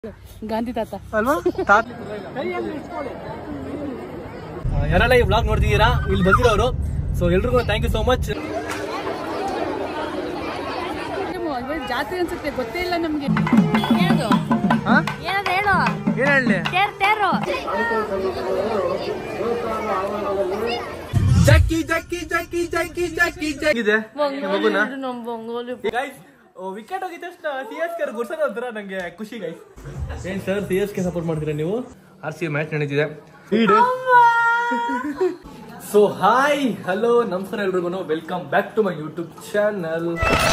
ಗಾಂಧಿ ತಾತ ಅಲ್ವಾ ತಾತ ಯಾರೆಲ್ಲ ಈ ಬ್ಲಾಗ್ ನೋಡ್ತಿದ್ದೀರಾ ಇಲ್ಲಿ ಬಂದಿರೋರು ಸೊ ಎಲ್ರಿಗೂ ಥ್ಯಾಂಕ್ ಯು ಸೋ ಮಚ್ ಜಾತ್ರೆ ಅನ್ಸುತ್ತೆ ಗೊತ್ತೇ ಇಲ್ಲ ನಮ್ಗೆ ಹೇಳು ಹಾ ಏನದು ಹೇಳು ಏನ್ ಹೇಳಿ ತೇರ್ ತೇರು ಜಕ್ಕಿ ಜಕ್ಕಿ ಜಕ್ಕಿ ಜಕ್ಕಿ ಜಕ್ಕಿ ಇದೆ ಮಗುನ ನಮ್ ಬಂಗೋಲಿ ಗೈಸ್ ವಿಕೆಟ್ ಹೋಗಿದ ತಕ್ಷಣ ಸಿ ಎಸ್ ಕೆ ಗುರ್ಸೋದು ಒಂಥರ ನಂಗೆ ಖುಷಿ ಗೈಸ್ ಏನ್ sir C S K support ಮಾಡ್ತೀರಾ ನೀವು ಆರ್ ಸಿ ಮ್ಯಾಚ್ ನಡೀತಿದೆ ಸೊ ಹಾಯ್ ಹಲೋ ನಮಸ್ಕಾರ ಎಲ್ರಿಗೂ welcome back to my YouTube channel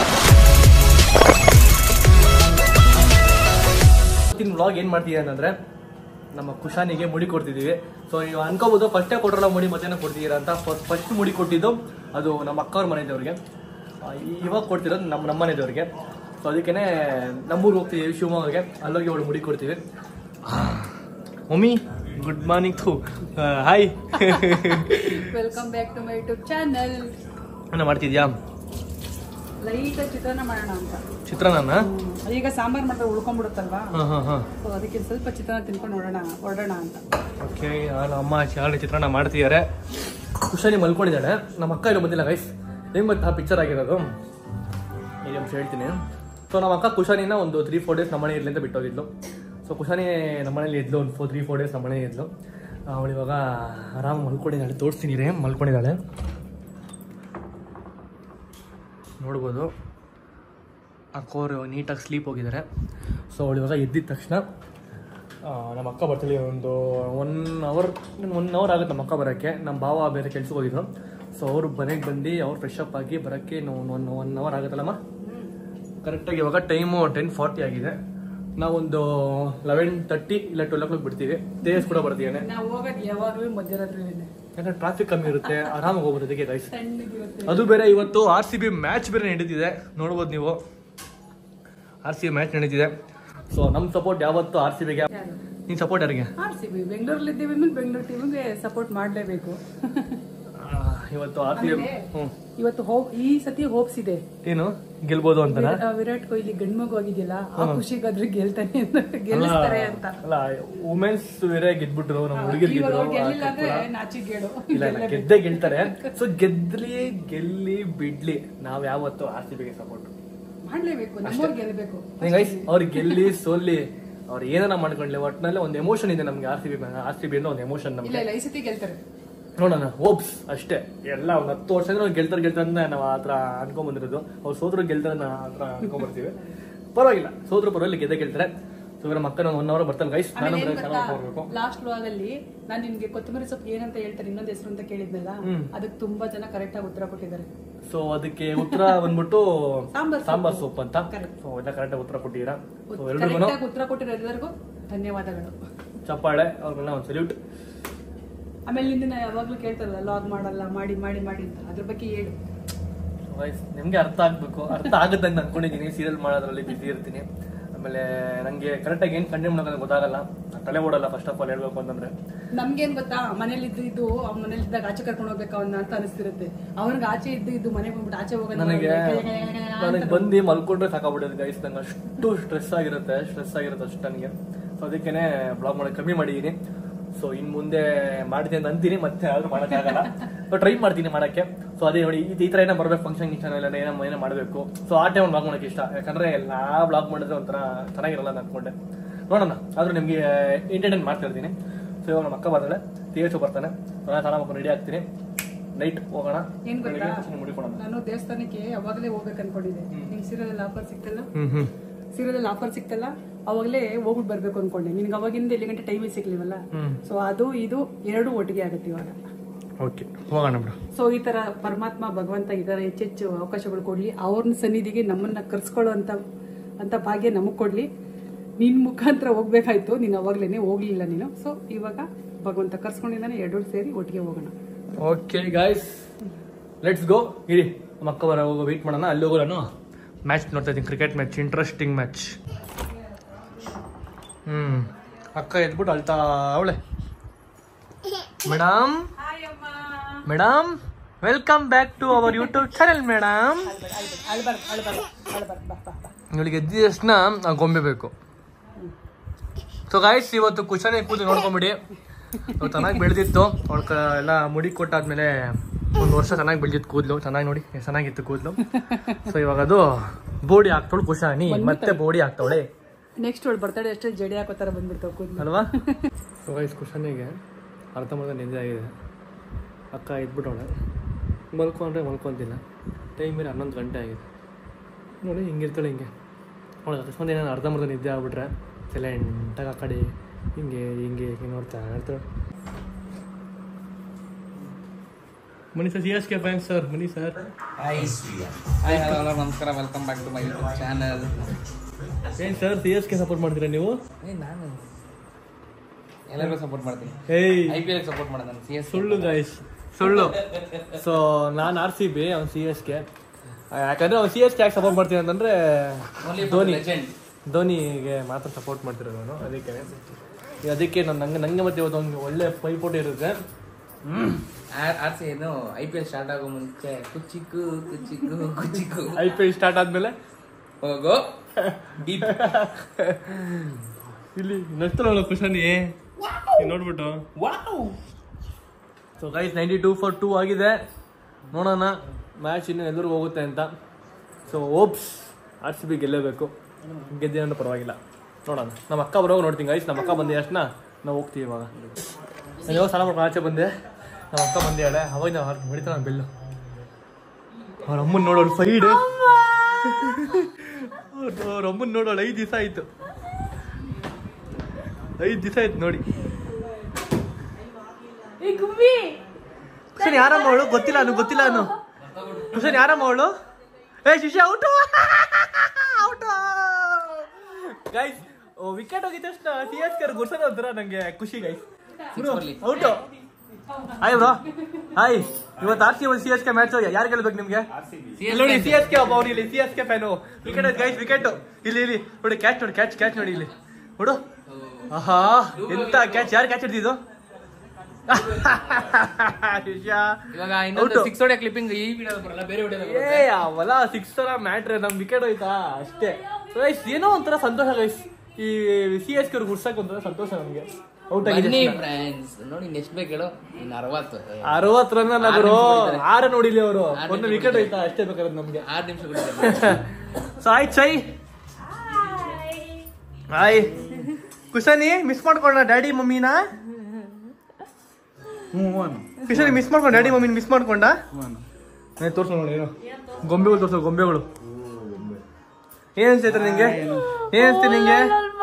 ಇವತ್ತಿನ ವ್ಲಾಗ್ ಏನ್ ಮಾಡ್ತೀವಿ ಅಂತಂದ್ರೆ ನಮ್ಮ ಕುಶಾನಿಗೆ ಮುಡಿ ಕೊಡ್ತಿದೀವಿ ಸೊ ನೀವು ಅನ್ಕೋಬಹುದು ಫಸ್ಟೇ ಕೊಟ್ರಲ್ಲ ಮುಡಿ ಮತ್ತೇನೋ ಕೊಡ್ತಿದ್ದೀರಾ ಅಂತ ಫಸ್ಟ್ ಮುಡಿ ಕೊಟ್ಟಿದ್ದು ಅದು ನಮ್ಮ ಅಕ್ಕವ್ರ ಮನೆದೇವ್ರಿಗೆ ಆ, ಈ- ಇವಾಗ ಕೊಡ್ತಿರೋದು ನಮ್ಮ ನಮ್ಮ ಮನೆದೇವ್ರಿಗೆ ಸೊ ಅದಕ್ಕೇನೆ ನಮ್ಮೂರಿಗೆ ಹೋಗ್ತೀವಿ ಶಿವಮೊಗ್ಗಗೆ ಅಲ್ಲೋಗಿ ಅವಳು ಮುಡಿ ಕೊಡ್ತೀವಿ ಮಮ್ಮಿ ಗುಡ್ ಮಾರ್ನಿಂಗ್ ಥೂ hi welcome back to my YouTube channel ಅನ್ನ ಮಾಡ್ತಿದ್ಯಾ ಲೈಟ್ ಚಿತ್ರಾನ್ನ ಮಾಡೋಣ ಅಂತ ಚಿತ್ರಾನ್ನ ಈಗ ಸಾಂಬಾರ್ ಮಾಡಿದ್ರೆ ಉಳ್ಕೊಂಡ್ಬಿಡುತ್ತಲ್ವಾ ಹಾಂ ಹಾಂ ಹಾಂ ಸೊ ಅದಕ್ಕೆ ಸ್ವಲ್ಪ ಚಿತ್ರಾನ್ನ ತಿನ್ಕೊಂಡು ನೋಡೋಣ ಹೊರಡೋಣ ಅಂತ ಓಕೆ ನಾನು ಅಮ್ಮ ಶಾಲೆ ಚಿತ್ರಾನ್ನ ಮಾಡ್ತಿದ್ದಾರೆ ಕುಶಾನಿ ಮಲ್ಕೊಂಡಿದ್ದಾಳೆ ನಮ್ಮ ಅಕ್ಕ ಇಲ್ಲಿ ಬಂದಿಲ್ಲ ಗೈಸ್ ಹೆಂಗ್ ಗೊತ್ತಾ ಪಿಕ್ಚರ್ ಆಗಿರೋದು ಈಗ ನಿಮಿಷ ಹೇಳ್ತೀನಿ ಸೊ ನಮ್ಮ ಅಕ್ಕ ಕುಶಾನಿನ ಒಂದು ತ್ರೀ ಫೋರ್ ಡೇಸ್ ನಮ್ಮನೆ ಇರ್ಲಿ ಅಂತ ಬಿಟ್ಟೋಗಿದ್ಲು ಸೊ ಕುಶಾನಿ ನಮ್ಮನೇಲಿ ಇದ್ಲು ಒಂದು ಫೋರ್ ತ್ರೀ ಫೋರ್ ಡೇಸ್ ನಮ್ಮನೆ ಇದ್ಲು ಅವಳು ಇವಾಗ ಆರಾಮ್ ಮಲ್ಕೊಂಡಿದ್ದಾಳೆ ತೋರಿಸ್ತೀನಿ ರೇ ಮಲ್ಕೊಂಡಿದ್ದಾಳೆ ನೋಡ್ಬೋದು ಅಕ್ಕೋರು ನೀಟಾಗಿ ಸ್ಲೀಪ್ ಹೋಗಿದ್ದಾರೆ ಸೊ ಅವಳು ಇವಾಗ ಎದ್ದಿದ ತಕ್ಷಣ ಆ, ನಮ್ಮ ಅಕ್ಕ ಬರ್ತಾಳೆ ಒಂದು ಒನ್ ಅವರ್ ಒನ್ ಅವರ್ ಆಗುತ್ತೆ ನಮ್ಮ ಅಕ್ಕ ಬರೋಕ್ಕೆ ನಮ್ಮ ಭಾವ ಬೇರೆ ಕೆಲ್ಸಕ್ಕೆ ಹೋಗಿದ್ರು ಸೊ ಅವರು ಮನೆಗೆ ಬಂದು ಅವ್ರು ಫ್ರೆಶ್ ಅಪ್ ಆಗಿ ಬರೋಕ್ಕೆ ಇನ್ನು ಒನ್ ಒನ್ ಅವರ್ ಆಗುತ್ತಲ್ಲಮ್ಮ ಕರೆಕ್ಟಾಗಿ ಇವಾಗ ಟೈಮು ಟೆನ್ ಫಾರ್ಟಿ ಆಗಿದೆ ನಾವೊಂದು ಲೆವೆನ್ ತರ್ಟಿ ಇಲ್ಲ ಟ್ವೆಲ್ ಓ ಕ್ಲಾಕ್ ಬಿಡ್ತೀವಿ ತೇಜಸ್ ಕೂಡ ಬರ್ತೀವಿ ನಾವು ಹೋಗೋದು ಯಾವಾಗಲೂ ಮಧ್ಯರಾತ್ರಿ ಯಾಕಂದ್ರೆ ಟ್ರಾಫಿಕ್ ಕಮ್ಮಿ ಇರುತ್ತೆ ಆರಾಮಾಗಿ ಹೋಗ್ಬೋದು ಅದಕ್ಕೆ ಗೈಸ್ ತಣ್ಣಗಿರುತ್ತೆ ಅದು ಬೇರೆ ಇವತ್ತು ಆರ್ ಸಿ ಬಿ ಮ್ಯಾಚ್ ಬೇರೆ ನಡೀತಿದೆ ನೋಡ್ಬೋದು ನೀವು ಆರ್ ಸಿ ಬಿ ಮ್ಯಾಚ್ ನಡೀತಿದೆ ಸೊ ನಮ್ಮ ಸಪೋರ್ಟ್ ಯಾವತ್ತು ಆರ್ ಸಿ ಬಿಗೆ ನೀನು ಸಪೋರ್ಟ್ ಯಾರಿಗೆ ಆರ್ ಸಿ ಬಿ ಬೆಂಗಳೂರಲ್ಲಿ ಇದ್ದೀವಿ ಅಂದ್ರೆ ಬೆಂಗಳೂರು ಟೀಮಿಗೆ ಸಪೋರ್ಟ್ ಮಾಡಲೇಬೇಕು ಆ, ಇವತ್ತು ಆರ್ ಸಿ ಬಿ ಹ್ಞೂ ಇವತ್ತು ಹೋಪ್ ಈ ಸತಿ ಹೋಪ್ಸ್ ಇದೆ ಏನು ಗೆಲ್ಬೋದು ಅಂತನಾ ಆ, ವಿರಾಟ್ ಕೊಹ್ಲಿ ಗಂಡ್ಮಗು ಆಗಿದೆಯಲ್ಲ ಆ ಖುಷಿಗಾದ್ರೆ ಗೆಲ್ತಾನೆ ಅಂತ ಗೆಲ್ಲಿಸ್ತಾರೆ ಅಂತ ಅಲ್ಲ ವುಮೆನ್ಸ್ ಬೇರೆ ಗೆದ್ಬಿಟ್ರು ನಮ್ಮ ಹುಡುಗಿರ್ ಇವಾಗ ಗೆದ್ರು ಅವ್ರು ಗೆಲ್ಲಿಲ್ಲ ಅಂದ್ರೆ ನಾಚಿಗೇಡು ಇಲ್ಲ ಇಲ್ಲ ಗೆದ್ದೇ ಗೆಲ್ತಾರೆ ಸೊ ಗೆದ್ಲಿ ಗೆಲ್ಲಿ ಬಿಡ್ಲಿ ನಾವ್ ಯಾವತ್ತು ಆರ್ ಸಿ ಬಿಗೆ ಸಪೋರ್ಟ್ ಮಾಡ್ಲೇಬೇಕು ನಮ್ಮವ್ರು ಗೆಲ್ಬೇಕು ಗೈಸ್ ಅವ್ರಿಗೆ ಗೆಲ್ಲಿ ಸೋಲ್ಲಿ ಅವ್ರು ಏನಾರ ಮಾಡ್ಕೊಂಡ್ಲಿ ಒಟ್ಟಿನಲ್ಲಿ ಒಂದು ಎಮೋಷನ್ ಇದೆ ನಮ್ಗೆ R C B R C B ಅಂದ್ರೆ ಒಂದು ಎಮೋಷನ್ ಇಲ್ಲ ನಮ್ಗೆ ಇಲ್ಲ ಈ ಸತಿ ಗೆಲ್ತಾರೆ ನೋಡೋಣ ಹೋಪ್ಸ್ ಅಷ್ಟೇ ಎಲ್ಲ ಒಂದು ಹತ್ತು ವರ್ಷದಿಂದ ಅವ್ರು ಗೆಲ್ತಾರೆ ಗೆಲ್ತಾರೆ ಅಂತ ನಾವು ಆ ಥರ ಅನ್ಕೊಂಡ್ ಬಂದಿರೋದು ಅವ್ರು ಸೋದ್ರು ಗೆಲ್ತಾರೆ ನಾವು ಆ ಥರ ಅನ್ಕೊಂಡ್ ಬರ್ತೀವಿ ಪರವಾಗಿಲ್ಲ ಸೋದ್ರು ಪರವಾಗಿಲ್ಲ ಗೆದ್ದೆ ಗೆಲ್ತಾರೆ ಸೊ ಇವ್ರ ಮಕ್ಕಳು ಒನ್ ಅವರ್ ಬರ್ತಾರೆ ಗೈಸ್ ನಾನು ಆಮೇಲೆ ಏನ್ ಚೆನ್ನಾಗಿ ಗೊತ್ತಾ ಹೋಗ್ಬೇಕು ಲಾಸ್ಟ್ ವ್ಲಾಗ್ ಅಲ್ಲಿ ನಾನು ನಿಮ್ಗೆ ಕೊತ್ತಂಬರಿ ಸೊಪ್ಪು ಏನಂತ ಹೇಳ್ತಾರೆ ಇನ್ನೊಂದು ಹೆಸರು ಅಂತ ಕೇಳಿದ್ನಲ್ಲ ಅದಕ್ಕೆ ತುಂಬಾ ಜನ ಕರೆಕ್ಟ್ ಆಗಿ ಉತ್ತರ ಕೊಟ್ಟಿದ್ದಾರೆ ಸೊ ಅದಕ್ಕೆ ಉತ್ತರ ಬಂದ್ಬಿಟ್ಟು ಸಾಂಬಾರ್ ಸಾಂಬಾರ್ ಸೊಪ್ಪು ಅಂತ Correct. ಸೊ ಎಲ್ಲ ಕರೆಕ್ಟಾಗಿ ಉತ್ತರ ಕೊಟ್ಟಿದ್ದೀರಾ ಸೊ ಎಲ್ರಿಗೂ ಕರೆಕ್ಟ್ ಆಗಿ ಉತ್ತರ ಕೊಟ್ಟಿರೋ ಎಲ್ಲರಿಗೂ ಧನ್ಯವಾದಗಳು ಚಪ್ಪಾಳೆ ಅವ್ರಿಗೆಲ್ಲ ಒಂದು ಸಲ್ಯೂಟ್ ಆಮೇಲೆ ನಿಂದಿನ ಯಾವಾಗ್ಲೂ ಕೇಳ್ತಾರಲ್ಲ ಲಾಗ್ ಮಾಡಲ್ಲ ಮಾಡಿ ಮಾಡಿ ಮಾಡಿ ಅಂತ ಅದ್ರ ಬಗ್ಗೆ ಹೇಳು ನಿಮ್ಗೆ ಅರ್ಥ ಆಗ್ಬೇಕು ಅರ್ಥ ಆಗುತ್ತೆ ಅಂತ ಅನ್ಕೊಂಡಿದ್ದೀನಿ ಸೀರಿಯಲ್ ಮಾಡೋದ್ರಲ್ಲಿ ಬಿಸಿ ಇರ್ತೀನಿ ಆಮೇಲೆ ನಂಗೆ ಕರೆಕ್ಟಾಗಿ ಏನು ಕಂಟೆಂಟ್ ಮಾಡೋದು ಗೊತ್ತಾಗಲ್ಲ ನಾನ್ ತಲೆ ಓಡಲ್ಲ ಫಸ್ಟ್ ಆಫ್ ಆಲ್ ಹೇಳ್ಬೇಕು ಅಂತಂದ್ರೆ ನಮ್ಗೇನ್ ಗೊತ್ತಾ ಮನೇಲಿ ಇದ್ದು ಇದ್ದು ಅವ್ನ ಮನೇಲಿ ಇದ್ದಾಗ ಆಚೆ ಕರ್ಕೊಂಡು ಹೋಗ್ಬೇಕು ಅವನ್ನ ಅಂತ ಅನಿಸ್ತಿರುತ್ತೆ ಅವ್ನಿಗೆ ಆಚೆ ಇದ್ದು ಇದ್ದು ಮನೆಗೆ ಬಂದ್ಬಿಟ್ಟು ಆಚೆ ಹೋಗೋದು ನನಗೆ ನನಗೆ ಬಂದು ಮಲ್ಕೊಂಡ್ರೆ ಸಾಕಾಗ್ಬಿಡೋದು ಗೈಸ್ ನಂಗೆ ಅಷ್ಟು ಸ್ಟ್ರೆಸ್ ಆಗಿರುತ್ತೆ ಸ್ಟ್ರೆಸ್ ಆಗಿರುತ್ತೆ ಅಷ್ಟು ನನಗೆ ಸೊ ಅದಕ್ಕೇನೆ ಬ್ಲಾಗ್ ಮಾಡೋದು ಕಮ್ಮಿ ಮಾಡಿದ್ದೀನಿ ಸೊ ಇನ್ ಮುಂದೆ ಮಾಡ್ತೀನಿ ಅಂತ ಅಂತೀನಿ ಮತ್ತೆ ಆದ್ರೂ ಮಾಡೋಕ್ಕಾಗಲ್ಲ ಸೊ ಟ್ರೈ ಮಾಡ್ತೀನಿ ಮಾಡಕ್ಕೆ ಸೊ ಅದೇ ನೋಡಿ ಈ- ಈ ತರ ಏನೋ ಬರ್ಬೇಕು ಫಂಕ್ಷನ್ ಗಿಂಕ್ಷನ್ ಎಲ್ಲ ಏನೋ ಏನೋ ಮಾಡಬೇಕು ಸೊ ಆ ಟೈಮ್ ಬ್ಲಾಗ್ ಮಾಡೋಕೆ ಇಷ್ಟ ಯಾಕಂದ್ರೆ ಎಲ್ಲಾ ಬ್ಲಾಗ್ ಮಾಡಿದ್ರೆ ಒಂಥರ ಚೆನ್ನಾಗಿರಲ್ಲ ಅಂತ ಅನ್ಕೊಂಡೆ ನೋಡೋಣ ಆದ್ರೂ ನಿಮ್ಗೆ ಎಂಟರ್ಟೈನ್ ಮಾಡ್ತಾ ಇರ್ತೀನಿ ಸೊ ಇವಾಗ ನಮ್ಮ ಅಕ್ಕ ಬರ್ತಾಳೆ ತೀರ್ಚು ಬರ್ತಾನೆ ಸೊ ನಾನು ಚೆನ್ನಾಗಿ ರೆಡಿ ಆಗ್ತೀನಿ ನೈಟ್ ಹೋಗೋಣ ಏನ್ ಗೊತ್ತಾ ಬೆಳಿಗ್ಗೆ ತಕ್ಷಣ ಮುಡಿಕೊಳ್ಳೋಣ ನಾನು ದೇವಸ್ಥಾನಕ್ಕೆ ಅವಾಗಲೇ ಹೋಗ್ಬೇಕು ಅನ್ಕೊಂಡಿದ್ದೆ ನಿಂಗೆ ಸೀರಿಯಲ್ ಆಫರ್ ಸಿಕ್ತಲ್ಲ ಹ್ಮ್ ಹ್ಮ್ ಸೀರಿಯಲ್ ಆಫರ್ ಸಿಕ್ತಲ್ಲ ಅವಾಗಲೇ ಹೋಗ್ಬಿಟ್ಟು ಬರ್ಬೇಕು ಅನ್ಕೊಂಡೆ ನಿನ್ಗೆ ಅವಾಗಿಂದ ಇಲ್ಲಿ ಗಂಟೆ ಟೈಮಿಗೆ ಸಿಗ್ಲಿವಲ್ಲ ಸೊ ಅದು ಇದು ಎರಡು ಒಟ್ಟಿಗೆ ಆಗುತ್ತೆ ಇವಾಗ ಓಕೆ ಹೋಗೋಣ ಬಿಡು ಸೊ ಈ ತರ ಪರಮಾತ್ಮ ಭಗವಂತ ಈ ತರ ಹೆಚ್ಚೆಚ್ಚು ಅವಕಾಶಗಳು ಕೊಡ್ಲಿ ಅವ್ರನ್ನ ಸನ್ನಿಧಿಗೆ ನಮ್ಮನ್ನ ಕರ್ಸ್ಕೊಳ್ಳೋ ಅಂತ ಅಂತ ಭಾಗ್ಯ ನಮಗ್ ಕೊಡ್ಲಿ ನಿನ್ ಮುಖಾಂತರ ಹೋಗ್ಬೇಕಾಯ್ತು ನೀನ್ ಅವಾಗ್ಲೇನೆ ಹೋಗ್ಲಿಲ್ಲ ನೀನು ಸೊ ಇವಾಗ ಭಗವಂತ ಕರ್ಸ್ಕೊಂಡಿದ್ದಾನೆ ಎರಡು ಸೇರಿ ಒಟ್ಟಿಗೆ ಹೋಗೋಣ ಓಕೆ ಗಾಯ್ಸ್ ಲೆಟ್ಸ್ ಗೋ ಇರಿ ನಮ್ಮ ಅಕ್ಕ ಬರ ಹೋಗೋ ವೆಯ್ಟ್ ಮಾಡೋಣ ಅಲ್ಲಿ ಹೋಗೋಣ ಮ್ಯಾಚ್ ನೋಡ್ತಾ ಇದ್ದೀನಿ ಕ್ರಿಕೆಟ್ ಮ್ಯಾಚ್ ಇಂಟ್ರೆಸ್ಟಿಂಗ್ ಮ್ಯಾಚ್ ಹ್ಮ್ ಅಕ್ಕ ಎದ್ಬಿಟ್ಟು ಅಳ್ತಾ ಅವಳೆ madam madam welcome back to our YouTube channel madam ಇವಳಿಗೆ ಎದ್ದಿದ ತಕ್ಷಣ ಆ ಗೊಂಬೆ ಬೇಕು ಸೊ ಗಾಯ್ಸ್ ಇವತ್ತು ಕುಶನೇ ಕೂತು ನೋಡ್ಕೊಂಬಿಡಿ ಅವ್ಳು ಚೆನ್ನಾಗಿ ಬೆಳೆದಿತ್ತು ಅವಳ ಎಲ್ಲ ಮುಡಿ ಕೊಟ್ಟಾದ್ಮೇಲೆ ಒಂದು ವರ್ಷ ಚೆನ್ನಾಗಿ ಬೆಳೆದಿತ್ತು ಕೂದಲು ಚೆನ್ನಾಗಿ ನೋಡಿ ಎಷ್ಟ್ ಚೆನ್ನಾಗಿತ್ತು ಕೂದಲು ಸೊ ಇವಾಗ ಅದು ಬೋಡಿ ಹಾಕ್ತಾಳು ಕುಶಾನಿ ಮತ್ತೆ ಬೋಡಿ ಹಾಕ್ತಾವಳೆ ನೆಕ್ಸ್ಟ್ ಅವಳು ಬರ್ತಡೆ ಅಷ್ಟೇ ಜಡಿ ಹಾಕೋ ಥರ ಬಂದ್ಬಿಡ್ತಾವೆ ಕೂದಲು ಅಲ್ವಾ ಸೊ ಗೈಸ್ ಕುಶನಿಗೆ ಅರ್ಧಂಬರ್ಧ ನಿದ್ದೆ ಆಗಿದೆ ಅಕ್ಕ ಇದ್ಬಿಟ್ಟವಳೆ ಮಲ್ಕೊ ಅಂದರೆ ಮಲ್ಕೊತಿಲ್ಲ ಟೈಮ್ ಮೇಲೆ ಹನ್ನೊಂದು ಗಂಟೆ ಆಗಿದೆ ನೋಡಿ ಹಿಂಗಿರ್ತಾಳೆ ಹಿಂಗೆ ಅವಳು ಅಕಸ್ಮಾತ್ ಏನಾದ್ರು ಅರ್ಧಂಬರ್ಧ ನಿದ್ದೆ ಆಗ್ಬಿಟ್ರೆ ಸೈಲೆಂಟಾಗಿ ಆ ಕಡೆ ಹಿಂಗೆ ಹಿಂಗೆ ಹಿಂಗೆ ನೋಡ್ತಾ ಇರ್ತಾಳೆ Mani sir C S K fan sir Mani sir hi hi hello hello ನಮಸ್ಕಾರ welcome back to my YouTube channel ಏನು sir C S K support ಮಾಡ್ತೀರಾ ನೀವು ಏ ನಾನು ಎಲ್ಲರಿಗೂ ಸಪೋರ್ಟ್ ಮಾಡ್ತೀನಿ ಏಯ್ ಐ ಪಿ ಎಲ್ ಸಪೋರ್ಟ್ ಮಾಡೋದು ನಾನು ಸಿ ಎಸ್ ಸುಳ್ಳು ಗಾಯ್ಸ್ ಸುಳ್ಳು ಸೊ ನಾನು ಆರ್ ಸಿ ಬಿ ಅವ್ನು ಸಿ ಎಸ್ ಕೆ ಯಾಕಂದ್ರೆ ಅವ್ನು ಸಿ ಎಸ್ ಕೆ ಯಾಕೆ ಸಪೋರ್ಟ್ ಮಾಡ್ತೀನಿ ಅಂತಂದ್ರೆ ಧೋನಿ ಲೆಜೆಂಡ್ ಧೋನಿಗೆ ಮಾತ್ರ ಸಪೋರ್ಟ್ ಮಾಡ್ತಿರೋದು ನಾನು ಅದಕ್ಕೆ ಅದಕ್ಕೆ ನಾನು ನಂಗೆ ನಂಗೆ ಮತ್ತೆ ಇವತ್ತು ಒಂದು ಒಳ್ಳೆ ಪೈಪೋಟಿ ಇರುತ್ತೆ ಆರ್ ಸಿ ಏನು ಐ ಪಿ ಎಲ್ ಸ್ಟಾರ್ಟ್ ಆಗೋ ಮುಂಚೆ ಕುಚಿಕು ಕುಚಿಕು ಕುಚಿಕು ಐ ಪಿ ಎಲ್ ಸ್ಟಾರ್ಟ್ ಆದ್ಮೇಲೆ ಹೋಗೋ ಡೀಪ್ ಇಲ್ಲಿ ನಗ್ತಾರಲ್ಲ ಕುಶನಿ ನೋಡ್ಬಿಟ್ಟು so guys ninety two for two ಆಗಿದೆ ನೋಡೋಣ ಮ್ಯಾಚ್ ಇನ್ನು ಎಲ್ಲರಿಗೂ ಹೋಗುತ್ತೆ ಅಂತ so oops R C B ಗೆಲ್ಲಬೇಕು ಗೆದ್ದಿನ ಪರವಾಗಿಲ್ಲ ನೋಡೋಣ ನಮ್ಮ ಅಕ್ಕ ಬರೋವಾಗ ನೋಡ್ತೀನಿ ಗೈಸ್ ನಮ್ಮ ಅಕ್ಕ ಬಂದೆ ಅಷ್ಟನ್ನ ನಾವು ಹೋಗ್ತೀವಿ ಇವಾಗ ನಾನು ಇವಾಗ ಸ್ನಾನ ಮಾಡ್ಕೊಂಡು ಆಚೆ ಬಂದೆ ನಮ್ಮ ಅಕ್ಕ ಬಂದಿದ್ದಾಳೆ ಅವಾಗ ನಾವು ಹೊಡಿತಾಳೆ ನಾನು ಬೆಲ್ಲು ಅವ್ರ ಅಮ್ಮನ ನೋಡೋಳು ಸೈಡ್ ಅವ್ರ ಅಮ್ಮನ ನೋಡೋಳು ಐದು ದಿವಸ ಆಯ್ತು ಐದು ದಿವಸ ಆಯ್ತು ನೋಡಿ ಕುಶನ್ ಯಾರಮ್ಮ ಅವಳು ಗೊತ್ತಿಲ್ಲ ಅನು ಗೊತ್ತಿಲ್ಲ ಅನು ಕುಶನ್ ಯಾರಮ್ಮ ಅವಳು ಏ ಶಿಶಿ ಔಟು ಔಟು ಗೈಸ್ ವಿಕೆಟ್ ಹೋಗಿದ ತಕ್ಷಣ ಸಿ ಎಸ್ ಕೆ ಗುರ್ಸೋದು ಒಂಥರ ನಂಗೆ ಖುಷಿ ಗೈಸ್ ಬರ್ಲಿ. ಔಟು ಹಾಯ್ ಬ್ರೋ ಹಾಯ್ ಇವತ್ತು R C C S K match ಯಾರು ಗೆಲ್ಬೇಕು ನಿಮ್ಗೆ ಇಲ್ಲಿ ನೋಡಿ ಸಿ ಎಸ್ ಕೆ ಒಬ್ಬ ಅವ್ನು ಇಲ್ಲಿ C S K fan wicket guys wicket ಇಲ್ಲಿ ಇಲ್ಲಿ ನೋಡಿ ಕ್ಯಾಚ್ ನೋಡಿ ಕ್ಯಾಚ್ ಕ್ಯಾಚ್ ನೋಡಿ ಇಲ್ಲಿ ನೋಡು ಆಹಾ ಎಂತ ಕ್ಯಾಚ್ ಯಾರು ಕ್ಯಾಚ್ ಹಿಡ್ದಿದ್ದು ಶಿಷ್ಯಾ. ಇವಾಗ ಇನ್ನೊಂದು Out. ಸಿಕ್ಸ್ ಹೊಡೆ ಕ್ಲಿಪ್ಪಿಂಗ್ ಈ ವಿಡಿಯೋ ಬರಲ್ಲ ಬೇರೆ ವಿಡಿಯೋ ಏ ಅವಲ್ಲ ಸಿಕ್ಸ್ ತರ ಮ್ಯಾಟ್ರ್ ನಮ್ ವಿಕೆಟ್ ಹೋಯ್ತಾ ಅಷ್ಟೇ So guys, ಏನೋ ಒಂಥರ ಸಂತೋಷ ಗೈಸ್ ಈ ಸಿ ಎಸ್ ಕೆ ಗುರ್ಸಕ್ ಒಂಥರ ಸಂತೋಷ ನಮ್ಗೆ ಔಟ್ ಆಗಿದೆ ಬನ್ನಿ ಫ್ರೆಂಡ್ಸ್ ನೋಡಿ ನೆಕ್ಸ್ಟ್ ಬೇಕು ಹೇಳು ಇನ್ನು ಅರವತ್ತು ಅರವತ್ ರನ್ ಅಲ್ಲ ಆರು ಗುರು ನಿಮಿಷ ಬಿಟ್ಟಿದ್ದಾರೆ. ಆರು ನೋಡಿಲಿ ಅವರು ಆರು ಒಂದು ನಿಮಿಷ ವಿಕೆಟ್ ಬಿಟ್ಟಿದ್ದಾರೆ. ಹೋಯ್ತಾ ಅಷ್ಟೇ ಬೇಕಾದ್ರೆ ನಮ್ಗೆ ಆರು ನಿಮಿಷ ಬಿಟ್ಟಿದ್ದಾರೆ ಸೊ ಆಯ್ತು ಸೈ ಹಾಯ್ ಕುಶನಿ ಮಿಸ್ ಮಾಡ್ಕೊಂಡ ಡ್ಯಾಡಿ ಮಮ್ಮಿನ ಕುಶನಿ ಮಿಸ್ ಮಾಡ್ಕೊಂಡ ಡ್ಯಾಡಿ ಮಮ್ಮಿನ ಮಿಸ್ ಮಾಡ್ಕೊಂಡ ತೋರ್ಸು ನೋಡಿ ಏನು ಗೊಂಬೆಗಳು ತೋರ್ಸು ಗೊಂಬೆಗಳು ಏನ್ ಅನ್ಸೈತೆ ನಿಂಗೆ ಏನ್ ಅನ್ಸುತ್ತೆ ನಿಂಗೆ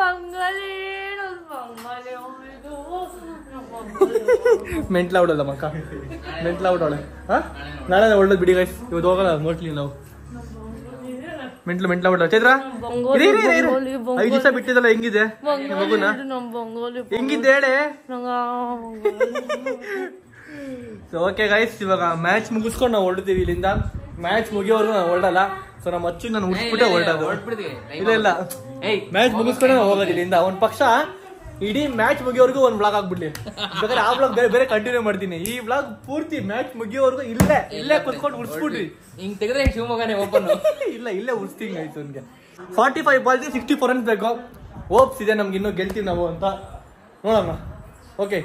ಮೆಂಟ್ಲ ಔಡಲ್ಲ ಮಕ್ಕ ಮೆಂಟ್ಲ ಔಡವಳೆ ಹಾ ನಾಳೆ ಒಳ್ಳೇದು ಬಿಡಿ ಗೈಸ್ ಇವತ್ತು ಹೋಗಲ್ಲ ಮೋಸ್ಟ್ಲಿ ನಾವು ಮೆಂಟ್ಲು ಮೆಂಟ್ಲ ಔಡ ಚೈತ್ರ ಇರಿ, ಇರಿ, ಇರಿ, ಇರಿ. ಐದ್ ದಿವಸ ಬಿಟ್ಟಿದ್ದಲ್ಲ ಹೆಂಗಿದೆ ನಿಮ್ ಮಗುನ ಹೆಂಗಿದ್ದೆ ಹೇಳಿ ಸೊ ಓಕೆ ಗೈಸ್ ಇವಾಗ ಮ್ಯಾಚ್ ಮುಗಿಸ್ಕೊಂಡು ನಾವು ಹೊರಡ್ತೀವಿ ಇಲ್ಲಿಂದ ಮ್ಯಾಚ್ ಮುಗಿಯೋವರೆಗೂ ನಾವು ಹೊರಡಲ್ಲ ಸೊ ನಮ್ಮ ಅಚ್ಚು ನಾನು ಉಡ್ಸ್ಬಿಟ್ಟೆ ಹೊರಡೋದು ಹೊರಟ್ಬಿಡ್ತೀವಿ ಇಲ್ಲ ಇಲ್ಲ ಏಯ್ ಮ್ಯಾಚ್ ಮುಗಿಸ್ಕೊಂಡೆ ನಾವು ಹೋಗೋದು ಇಲ್ಲಿಂದ ಒಂದ್ ಪಕ್ಷ ಇಡೀ ಮ್ಯಾಚ್ ಮುಗಿಯೋವರೆಗೂ ಒಂದ್ ಬ್ಲಾಗ್ ಆಗ್ಬಿಡ್ಲಿ ಬೇಕಾದ್ರೆ ಆ ಬ್ಲಾಗ್ ಬೇರೆ ಬೇರೆ ಕಂಟಿನ್ಯೂ ಮಾಡ್ತೀನಿ ಈ ಬ್ಲಾಗ್ ಪೂರ್ತಿ ಮ್ಯಾಚ್ ಮುಗಿಯೋವರೆಗೂ ಇಲ್ಲೇ ಇಲ್ಲೇ ಕುತ್ಕೊಂಡು ಉಡ್ಸ್ಬಿಡ್ರಿ ಹಿಂಗ್ ತೆಗೆದ್ರೆ ಶಿವಮೊಗ್ಗನೇ ಓಪನ್ ಇಲ್ಲ ಇಲ್ಲೇ ಉಡ್ಸ್ತೀನಿ ಆಯ್ತು ಅವ್ನಿಗೆ ಫಾರ್ಟಿ ಫೈವ್ ಬಾಲ್ಗೆ ಸಿಕ್ಸ್ಟಿ ಫೋರ್ ರನ್ಸ್ ಬೇಕು ಹೋಪ್ಸ್ ಇದೆ ನಮ್ಗೆ ಇನ್ನೂ ಗೆಲ್ತೀವಿ ನಾವು ಅಂತ ನೋಡೋಣ ಓಕೆ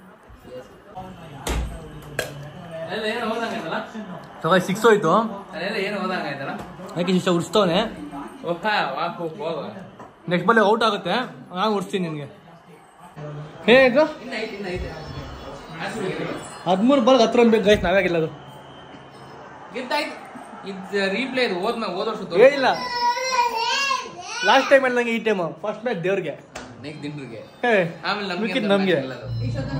ಅಲ್ಲ ಏನು ಹೋದಂಗಾಯ್ತಲ್ಲ ತಗೋ ಸಿಕ್ಸ್ ಹೋಯ್ತು ಅಲ್ಲೆಲ್ಲ ಏನು ಹೋದಂಗಾಯ್ತಲ್ಲ ಯಾಕೆ ಇಷ್ಟ ಉಡ್ಸ್ತವನೆ ಓಹ್ ವಾಹ್ ಹೋಗ ನೆಕ್ಸ್ಟ್ ಬಾಲ್ ಔಟ್ ಆಗುತ್ತೆ ನಾನು ಉಡ್ಸ್ತೀನಿ ನಿನ್ಗೆ ಹೇ ಇದು ಇನ್ನ ಐತೆ ಇನ್ನ ಐತೆ ಹದಿಮೂರು ಬಾಲ್ ಹತ್ತು ರನ್ ಬೇಕು ಗೈಸ್ ನಾವೇ ಗೆಲ್ಲೋದು ಗೆದ್ದಾಯ್ತು ಇದು ರೀಪ್ಲೇ ಇದು ಹೋದ್ಮ ಹೋದ ವರ್ಷ ಹೇಳಿಲ್ಲ ಲಾಸ್ಟ್ ಟೈಮ್ ಅಲ್ಲಿ ನಂಗೆ ಈ ಟೈಮ್ ಫಸ್ಟ್ ಮ್ಯಾಚ್ ದೇವ್ರಿಗೆ ನೆಕ್ಸ್ಟ್ ದಿನರಿಗೆ ಹೇ ಆಮೇಲೆ ನಮ್ಗೆ ಮಿಕ್ಕಿದ್ ಅಂತ ನಮ್ಗೆ match ಗೆಲ್ಲೋದು.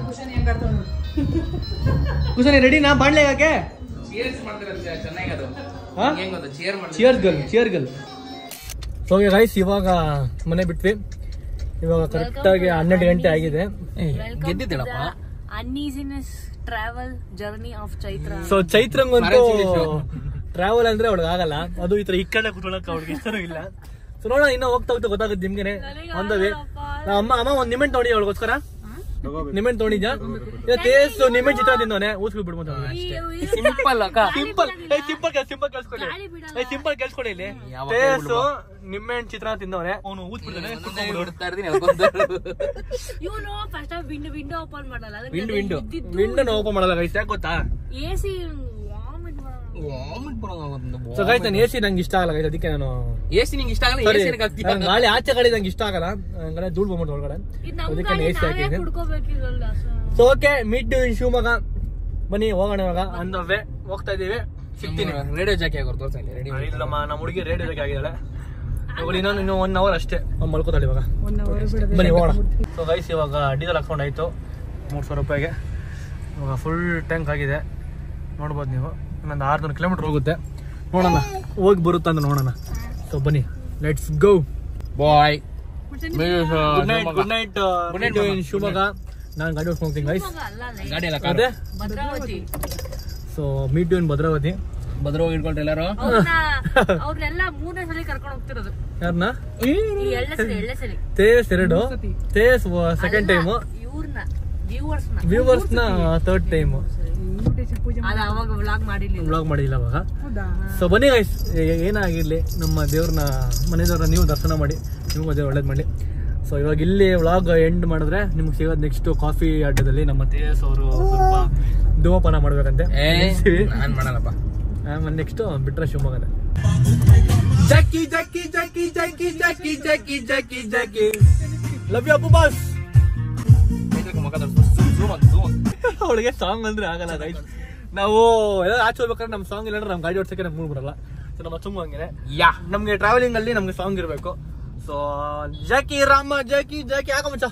ಕುಶನಿ ರೆಡಿ ನಾ ಬಾಣ್ಲೆ ಯಾಕೆ ಚೀರ್ಸ್ ಮಾಡ್ತಿರೋದು ಚೆ- ಚೆನ್ನಾಗಿ ಅದು ಹಾ? ಹೆಂಗ್ ಗೊತ್ತಾ ಚೇರ್ ಮಾಡ್ತಾರೆ cheer girl cheer girl so guys ಇವಾಗ ಮನೆ ಬಿಟ್ವಿ ಇವಾಗ ಕರೆಕ್ಟ್ ಆಗಿ ಹನ್ನೆರಡು ಗಂಟೆ ಆಗಿದೆ ಗೆದ್ದಿದ್ದೇಳಪ್ಪ uneasiness travel journey of Chaitra so ಚೈತ್ರಂಗಂತೂ Orange English. ಟ್ರಾವೆಲ್ ಅಂದ್ರೆ ಅವಳಿಗೆ ಆಗಲ್ಲ ಅದು ಈ ತರ ಈ ಕಡೆ ಕುತ್ಕೊಳಕ್ ಅವ್ಳಿಗೆ ಇಷ್ಟನೂ ಇಲ್ಲ ಸೊ ನೋಡೋಣ ಇನ್ನ ಹೋಗ್ತಾ ಹೋಗ್ತಾ ಗೊತ್ತಾಗುತ್ತೆ ನಿಮ್ಗೆನೆ ನನಗೆ ಒಂದವೇ ಆಗಲ್ಲಪ್ಪ. ಅಮ್ಮ ಅಮ್ಮ ಒಂದ್ ನಿಮಿಟ್ ನೋಡಿ ಅವಳಿಗೋಸ್ಕರ ನಿಮ್ಮೆಣ್ಣು ತೊಗೊಂಡಿದ್ಯಾ ಟೇಸ್ಟ್ ನಿಮ್ಮೆಣ್ಣು ಚಿತ್ರ ತಿಂದವನೆ ಊಸ್ಬಿಟ್ಟು ಬಿಡ್ಬೋದು ಸಿಂಪಲ್ ಅಕ್ಕ ಸಿಂಪಲ್ ಸಿಂಪಲ್ ಸಿಂಪಲ್ ಕೇಳಿಸ್ಕೊಳ್ಳಿ ಸಿಂಪಲ್ ಕೇಳಿಸ್ಕೊಳ್ಳಿ ಇಲ್ಲಿ ಯಾವಾಗ ಟೇಸ್ಟ್ ನಿಮ್ಮೆಣ್ಣು ಚಿತ್ರ ತಿಂದವನೆ ಅವನು ಊದ್ಬಿಡ್ತಾನೆ ಹುಡುಕ್ತಾ ಇರ್ತೀನಿ ಹೇಳ್ಕೊಂತಾರೆ ಇವನು ಫಸ್ಟ್ ವಿಂಡೋ ವಿಂಡೋ ಓಪನ್ ಮಾಡಲ್ಲ ವಿಂಡ್ ವಿಂಡ್ ವಿಂಡೋನ ಓಪನ್ ಮಾಡಲ್ಲ ಗೈಸ್ ಯಾಕೆ ಗೊತ್ತಾ A C vomit so guys ನಾನು ಎಸಿ ನಂಗೆ ಇಷ್ಟ ಆಗಲ್ಲ ಗೈಸ್ ಅದಕ್ಕೆ ನಾನು ಎಸಿ ನಿಂಗೆ ಇಷ್ಟ ಆಗಲ್ಲ Sorry, ಎಸಿ ಹಾಕ್ತೀಯ ನಂಗ್ ಗಾಳಿ ಆಚೆ ಕಡೆ ನಂಗೆ ಇಷ್ಟ ಆಗಲ್ಲ ಹಂಗಾರೆ ಧೂಳು ಬಂದ್ಬಿಟ್ಟು ಒಳಗಡೆ ಇದು ನಮ್ ಅದಕ್ಕೆ ಗಾಡಿ ಎಸಿ ನಾವೇ ಹಾಕಿದ್ದೀನಿ ಕುಡ್ಕೋಬೇಕಿರಲ್ಲ so okay meet in Shivamogga ಬನ್ನಿ ಹೋಗೋಣ ಇವಾಗ ಆನ್ ದ ವೇ ಹೋಗ್ತಾ ಇದೀವಿ ಸಿಗ್ತೀನಿ ರೇಡಿಯೋ ಜಾಕಿ ಆಗೋರು ತೋರ್ಸ ರೆಡಿ ಇಲ್ಲಮ್ಮ ನಮ್ಮ ಹುಡುಗಿ ರೇಡಿಯೋ ಆಗಿದ್ದಾಳೆ ಇವಾಗ ಇನ್ನೊಂದು ಇನ್ನು ಒನ್ ಅವರ್ ಅಷ್ಟೇ ಅವ್ನು ಮಲ್ಕೋತಾಳೆ ಇವಾಗ ಒನ್ ಅವರ್ ಬಿಡದೆ ಬನ್ನಿ ಹೋಗೋಣ ಸೊ ಗೈಸ್ ಇವಾಗ ಡೀಸೆಲ್ ಹಾಕ್ಕೊಂಡಾಯ್ತು ಮೂರು ಸಾವಿರ ರೂಪಾಯಿಗೆ ಇವಾಗ ಫುಲ್ ಟ್ಯಾಂಕ್ ಆಗಿದೆ ನೋಡ್ಬೋದು ನೀವು ಇನ್ನೊಂದು ಆರುನೂರು ಕಿಲೋಮೀಟರ್ ಹೋಗುತ್ತೆ ನೋಡೋಣ ಹೋಗಿ ಬರುತ್ತಾ ಅಂತ ನೋಡೋಣ ಸೊ ಬನ್ನಿ let's go bye good night good night Good night, in Shivamogga ನಾನು ಗಾಡಿ ಓಡಿಸ್ಕೊಂಡು ಹೋಗ್ತೀನಿ ಗೈಸ್ ಅಲ್ಲ ಗಾಡಿ ಎಲ್ಲ ಅದೇ Bhadravati so meet in Bhadravati ಭದ್ರವಾಗಿ ಇಟ್ಕೊಳ್ರಿ ಎಲ್ಲಾರು ಅವ್ರನ್ನ ಅವ್ರನ್ನೆಲ್ಲ ಮೂರನೇ ಸಲ ಕರ್ಕೊಂಡು ಹೋಗ್ತಿರೋದು ಯಾರನ್ನ ಈ ಎಳ್ಳೆ ಸರಿ ಎಳ್ಳೆ ಸರಿ ತೇಸ್ ಎರಡು ತೇಸ್ ಸೆಕೆಂಡ್ ಟೈಮು ಇವ್ರನ್ನ ವ್ಯೂವರ್ಸ್ ನ ವ್ಯೂವರ್ಸ್ ನ ಥರ್ಡ್ ಟೈಮ್ ಇನ್ವಿಟೇಷನ್ ಪೂಜೆ ಅದ ಅವಾಗ ವ್ಲಾಗ್ ಮಾಡಿರ್ಲಿಲ್ಲ ಬ್ಲಾಗ್ ಮಾಡಿಲ್ಲ ಅವಾಗ ಹೌದಾ ಸೊ ಬನ್ನಿ ಗೈಸ್ ಏನಾಗಿರ್ಲಿ ನಮ್ಮ ದೇವ್ರನ್ನ ಮನೆ ದೇವ್ರನ್ನ ನೀವು ದರ್ಶನ ಮಾಡಿ ನಿಮಗೂ ದೇವ್ರು ಒಳ್ಳೇದು ಮಾಡಿ ಸೊ ಇವಾಗ ಇಲ್ಲಿ ವ್ಲಾಗ್ ಎಂಡ್ ಮಾಡಿದ್ರೆ ನಿಮ್ಗೆ ಸಿಗೋದು ನೆಕ್ಸ್ಟ್ ಕಾಫಿ ಅಡ್ಡದಲ್ಲಿ ನಮ್ಮ ತೇಜಸ್ ಅವರು ಸ್ವಲ್ಪ ಧೂಮಪಾನ ಮಾಡ್ಬೇಕಂತೆ ಏ ನಿಲ್ಸಿವಿ. ನಾನ್ ಮಾಡಲ್ಲಪ್ಪ ಆಮೇಲೆ ನೆಕ್ಸ್ಟ್ ಬಿಟ್ರೆ ಶಿವಮೊಗ್ಗನೇ ಜಕ್ಕಿ ಜಕ್ಕಿ ಜಕ್ಕಿ ಜಕ್ಕಿ ಜಕ್ಕಿ ಜಕ್ಕಿ ಜಕ್ಕಿ ಜಕ್ಕಿ ಲವ್ ಯು ಅಪ್ಪು ಬಾಸ್ ಮುಖ ಝೂಮ್ ಅಂತ ಝೂಮ್ ಅವಳಿಗೆ ಸಾಂಗ್ ಅಂದ್ರೆ ಆಗಲ್ಲ ಗೈಸ್ ನಾವು ಎಲ್ಲ ಆಚೆ ಹೋಗ್ಬೇಕಾದ್ರೆ ನಮ್ಮ ಸಾಂಗ್ ಇಲ್ಲ ನಮ್ಮ ಗಾಡಿ ಓಡಿಸಕ್ಕೆ ನಮ್ಗೆ ಮೂಡ್ ಬರಲ್ಲ ಸೊ ನಮ್ಮ ತುಂಬ ಹಂಗೆ ಯಾ ನಮ್ಗೆ ಟ್ರಾವೆಲಿಂಗ್ ಅಲ್ಲಿ ನಮ್ಗೆ ಸಾಂಗ್ ಇರಬೇಕು so Jackie Rama Jackie Jackie ಹಾಕೋ ಮಚ್ಚ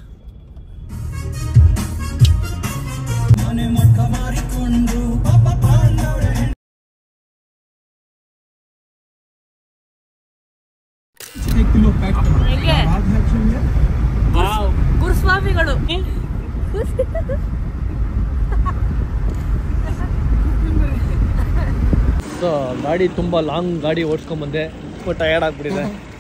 ಹೆಂಗೆ ಗುರುಸ್ವಾಮಿಗಳು ಸೊ ಗಾಡಿ ತುಂಬಾ ಲಾಂಗ್ ಗಾಡಿ ಓಡಿಸ್ಕೊಂಡ್ ಬಂದೆ ತುಂಬ ಟಯರ್ಡ್ ಆಗ್ಬಿಟ್ಟಿದೆ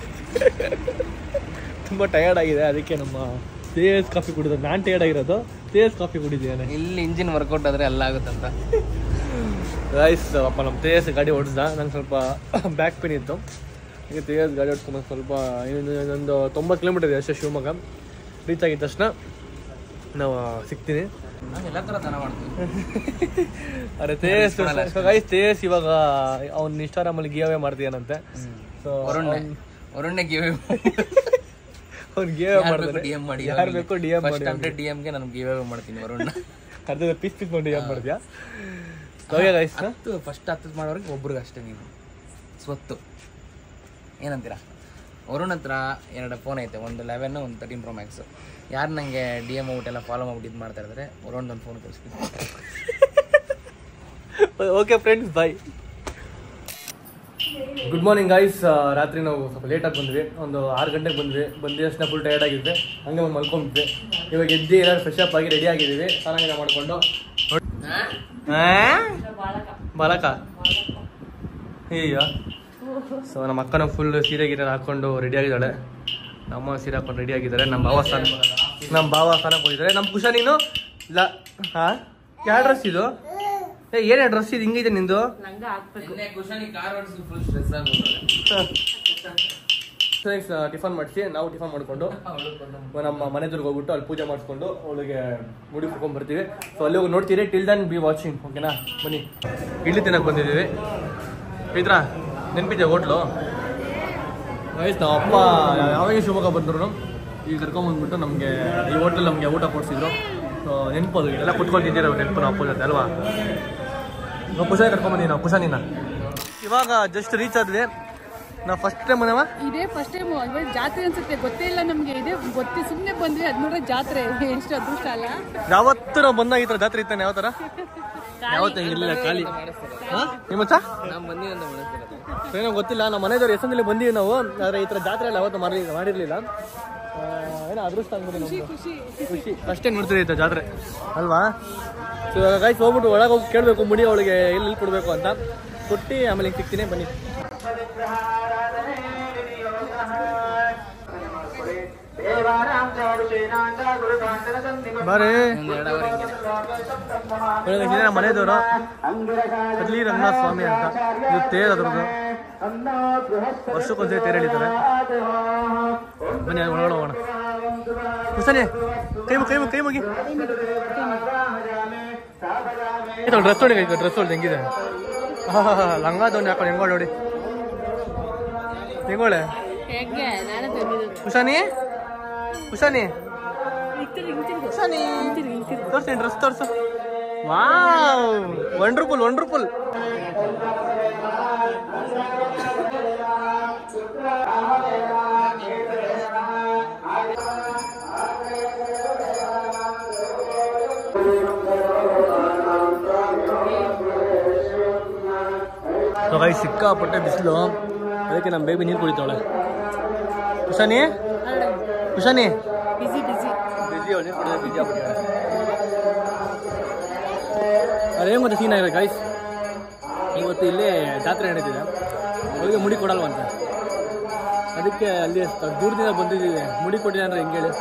ತುಂಬ ಟಯರ್ಡ್ ಆಗಿದೆ ಅದಕ್ಕೆ ನಮ್ಮ ತೇಜ್ ಕಾಫಿ ಕುಡಿದ ನಾನು ಟಯರ್ಡ್ ಆಗಿರೋದು ತೇಜ್ ಕಾಫಿ ಕುಡಿದ್ದೇನೆ ಇಲ್ಲಿ ಇಂಜಿನ್ ವರ್ಕೌಟ್ ಆದ್ರೆ ಎಲ್ಲ ಆಗುತ್ತಂತ ರೈಸ್ ಅಪ್ಪ ನಮ್ಮ ತೇಜಸ್ ಗಾಡಿ ಓಡಿಸ್ದ ನಂಗೆ ಸ್ವಲ್ಪ ಬ್ಯಾಕ್ ಪೇನ್ ಇತ್ತು ಈಗ ತೇಜಸ್ ಗಾಡಿ ಓಡಿಸ್ಕೊಂಡು ಸ್ವಲ್ಪ ಇನ್ನೊಂದು ಇನ್ನೊಂದು ತೊಂಬತ್ತು ಕಿಲೋಮೀಟರ್ ಇದೆ ಅಷ್ಟೇ ಶಿವಮೊಗ್ಗ ರೀಚ್ ಆಗಿದ ತಕ್ಷಣ ನಾವು ಸಿಗ್ತೀನಿ ನಾವು ಎಲ್ಲ ತರ ದನ ಮಾಡ್ತೀವಿ ಅರೆ ತೇಜಸ್ ಗೈಸ್ ತೇಜಸ್ ಇವಾಗ ಅವ್ನ ಇನ್ಸ್ಟಾಗ್ರಾಮಲ್ಲಿ ಗಿವ್ ಅವೇ ಮಾಡ್ತೀಯನಂತೆ ಸೊ ವರುಣ್ಣ ವರುಣ್ಣ ಗಿವ್ ಅವ್ನು ಗಿವ್ ಅವೇ ಮಾಡ್ತಾನೆ ಡಿ ಎಂ ಮಾಡಿ ಯಾರು ಬೇಕು ಡಿ ಎಂ ಮಾಡಿ ಫಸ್ಟ್ ಅಂದ್ರೆ ಡಿ ಗೆ ನಾನು ಗಿವ್ ಮಾಡ್ತೀನಿ ವರುಣ್ಣ ಅರ್ಧ ಪೀಸ್ ಪೀಸ್ ಮಾಡಿ ಡಿ ಎಂ ಮಾಡ್ತೀಯಾ ಓಕೆ ಗೈಸ್ ಹತ್ತು ಫಸ್ಟ್ ಹತ್ತು ಮಾಡೋರಿಗೆ ಒಬ್ರಿಗೆ ಅಷ್ಟೇ ನೀವು ಸ್ವತ್ತು ಏನಂತೀರಾ ವರುಣ್ ಹತ್ರ ಎರಡು ಫೋನ್ ಐತೆ ಒಂದು ಲೆವೆನ್ ಒಂದು ತರ್ಟೀನ್ ಪ್ರೋ ಮ್ಯಾಕ್ಸ್ ಯಾರು ನನಗೆ ಡಿ ಎಮ್ ಔಟ್ ಎಲ್ಲ ಫಾಲೋ ಮಾಡ್ಬಿಟ್ಟು ಇದು ಮಾಡ್ತಾ ಇದ್ದಾರೆ ವರುಣ್ ಒಂದು ಫೋನ್ ಕಳಿಸ್ತೀನಿ okay friends bye good morning guys ರಾತ್ರಿ ನಾವು ಸ್ವಲ್ಪ ಲೇಟಾಗಿ ಬಂದ್ವಿ ಒಂದು ಆರು ಗಂಟೆಗೆ ಬಂದ್ವಿ ಬಂದ ತಕ್ಷಣ ಫುಲ್ ಟಯರ್ಡ್ ಆಗಿದ್ವಿ ಹಂಗೆ ಒಂದು ಮಲ್ಕೊಂಡ್ವಿ ಇವಾಗ ಎದ್ದು ಏನಾದ್ರು ಫ್ರೆಶ್ ಅಪ್ ಆಗಿ ರೆಡಿ ಆಗಿದ್ದೀವಿ ಸ್ನಾನ ಮಾಡಿಕೊಂಡು ಬಾಲಕ ಅಯ್ಯೋ ಸೊ ನಮ್ಮ ಅಕ್ಕನ ಫುಲ್ ಸೀರೆ ಗೀರೆ ಹಾಕೊಂಡು ರೆಡಿ ಆಗಿದ್ದಾಳೆ ನಮ್ಮ ಸೀರೆ ಹಾಕೊಂಡು ರೆಡಿ ಆಗಿದ್ದಾರೆ ನಮ್ಮ ಭಾವ ಸ್ಥಾನ ನಮ್ಮ ಭಾವ ಸ್ಥಾನಕ್ಕೆ ಹೋಗಿದ್ದಾರೆ ನಮ್ಮ ಕುಶ ನೀನು ಇಲ್ಲ ಹಾ ಯಾವ ಡ್ರೆಸ್ ಇದು ಏ ಏನೇ ಡ್ರೆಸ್ ಇದು ಹಿಂಗಿದೆ ನಿಂದು ನಂಗ ಹಾಕ್ಬೇಕು ಫುಲ್ ಸ್ಟ್ರೆಸ್ ಥ್ಯಾಂಕ್ಸ್ ಟಿಫನ್ ಮಾಡಿಸಿ ನಾವು ಟಿಫನ್ ಮಾಡಿಕೊಂಡು ನಮ್ಮ ಮನೆ ದುರ್ಗ ಹೋಗ್ಬಿಟ್ಟು ಅಲ್ಲಿ ಪೂಜೆ ಮಾಡಿಸ್ಕೊಂಡು ಅವಳಿಗೆ ಮುಡಿ ಕರ್ಕೊಂಡ್ ಬರ್ತೀವಿ ಸೊ ಅಲ್ಲಿ ಹೋಗಿ ನೋಡ್ತೀರಿ ಟಿಲ್ ದನ್ ಬಿ ವಾಚಿಂಗ್ ಓಕೆನಾ ಬನ್ನಿ ಇಡ್ಲಿ ತಿನ್ನಕ್ಕೆ ಬಂದಿದ್ದೀವಿ ಇದ್ರಾ ನೆನಪಿದ್ಯಾ ಹೋಟ್ಲು ವಯಸ್ಸು ನಮ್ಮ ಅಪ್ಪ ಯಾವಾಗ ಶಿವಮೊಗ್ಗ ಬಂದ್ರು ಈಗ ಕರ್ಕೊಂಬಂದ್ಬಿಟ್ಟು ನಮಗೆ ಈ ಹೋಟ್ಲಲ್ಲಿ ನಮಗೆ ಊಟ ಕೊಡಿಸಿದ್ರು ಸೊ ನೆನಪು ಅದು ಎಲ್ಲ ಕುತ್ಕೊಂಡಿದ್ದೀರ ನೆನಪು ನಮ್ಮ ಅಪ್ಪ ಜೊತೆ ಅಲ್ವಾ ನಾವು ಕುಶ ಕರ್ಕೊಂಬಂದಿವಿ ನಾವು ಕುಶನಿನ ಇವಾಗ ಜಸ್ಟ್ ರೀಚ್ ಆದ್ವಿ ನಾವು ಫಸ್ಟ್ ಟೈಮ್ ಬಂದವ ಇದೇ ಫಸ್ಟ್ ಟೈಮ್ ಅಲ್ವಾ ಜಾತ್ರೆ ಅನ್ಸುತ್ತೆ ಗೊತ್ತೇ ಇಲ್ಲ ನಮ್ಗೆ ಇದೇ ಗೊತ್ತೇ ಸುಮ್ಮನೆ ಬಂದ್ವಿ ಅದ್ ನೋಡ್ರೆ ಜಾತ್ರೆ ಎಷ್ಟು ಅದೃಷ್ಟ ಅಲ್ಲ ಯಾವತ್ತು ನಾವು ಬಂದಾಗ ಈ ಥರ ಜಾತ್ರೆ ಇತ್ತಾನೆ ಯಾವ ಥರ ಯಾವತ್ತು ಇರಲಿಲ್ಲ ಖಾಲಿ ಹಾ? ನಿಮ್ಮ ಮಚ್ಚ? ನಾನು ಬಂದಿ ಅಂತ ಮಾಡಿಸ್ತಿರೋದು ಏನೋ ಗೊತ್ತಿಲ್ಲ ನಮ್ಮ ಮನೆದವ್ರು ಹೆಸರಲ್ಲಿ ಬಂದೀವಿ ನಾವು ಆದರೆ ಈ ಥರ ಜಾತ್ರೆ ಎಲ್ಲ ಯಾವತ್ತು ಮಾಡಿ ಮಾಡಿರಲಿಲ್ಲ ಏನೋ ಅದೃಷ್ಟ ಆಗ್ಬೋದು ನಮ್ದು ಖುಷಿ ಅಷ್ಟೇ ನೋಡ್ತೀವಿ ಈ ಥರ ಜಾತ್ರೆ ಅಲ್ವಾ ಸೊ ಇವಾಗ ಗಾಯ್ಸ್ ಹೋಗ್ಬಿಟ್ಟು ಒಳಗೆ ಹೋಗಿ ಕೇಳಬೇಕು ಮುಡಿ ಅವಳಿಗೆ ಎಲ್ಲಿ ಎಲ್ಲಿ ಕೊಡಬೇಕು ಅಂತ ಕೊಟ್ಟು ಆಮೇಲೆ ಹಿಂಗೆ ಸಿಗ್ತೀನಿ ಬನ್ನಿ ಬಾರೇ ಒಂದು ಎರಡು ಅವರ್ ಹಿಂಗಿದೆ ಇದೇ ನಮ್ಮ ಮನೆದವರು ಕದ್ಲಿ ರಂಗನಾಥ ಸ್ವಾಮಿ ಅಂತ ಇದು ತೇರ್ ಅದ್ರದ್ದು ವರ್ಷಕ್ಕೊಂದ್ಸರಿ ತೇರ್ ಎಳಿತಾರೆ ಬನ್ನಿ ಅಲ್ಲಿ ಒಳಗಡೆ ಹೋಗೋಣ ಹುಸನೆ ಕೈ ಮುಗಿ ಕೈ ಮುಗಿ ಕೈ ಮುಗಿ ಡ್ರೆಸ್ ನೋಡಿ ಡ್ರೆಸ್ ನೋಡಿ ಹೆಂಗಿದೆ ಲಂಗ ದೋಣಿ ಹಾಕೊಂಡು ಹೆಂಗೋಳ ನೋಡಿ ಹೆಂಗೋಳೆ ಹೇಗೆ ನಾನೇ ತಂದಿದ್ದು ಹುಷಾನಿ ಹುಷಾನಿ ಹುಷಾನಿ ತೋರ್ಸಿ ಡ್ರೆಸ್ ತೋರ್ಸು ವಾವ್ ವಂಡರ್ಫುಲ್ ವಂಡರ್ಫುಲ್ ಗೈ ಸಿಕ್ಕಾಪಟ್ಟೆ ಬಿಸಿಲು ಅದಕ್ಕೆ ನಮ್ಮ ಬೇಬಿ ನೀರು ಕುಡಿತಾಳೆ ಹುಷಾನಿ ಹುಷಾನಿ ಬಿಸಿ ಬಿಸಿ ಬಿಸಿ ಅವಳು ನೀರು ಕುಡಿಯೋದು ಬಿಸಿ ಆಗ್ಬಿಟ್ಟಿದ್ದಾಳೆ ಅದೇನು ಗೊತ್ತಾ ಸೀನ್ ಆಗಿದೆ ಗೈಸ್ ಇವತ್ತು ಇಲ್ಲೇ ಜಾತ್ರೆ ನಡೀತಿದೆ ಅವರಿಗೆ ಮುಡಿ ಕೊಡಲ್ವಂತೆ ಅದಕ್ಕೆ ಅಲ್ಲಿ ತ- ದೂರದಿಂದ ಬಂದಿದ್ದೀವಿ ಮುಡಿ ಕೊಟ್ಟಿದೆ ಅಂದ್ರೆ ಹೆಂಗೆ ಹೇಳಿ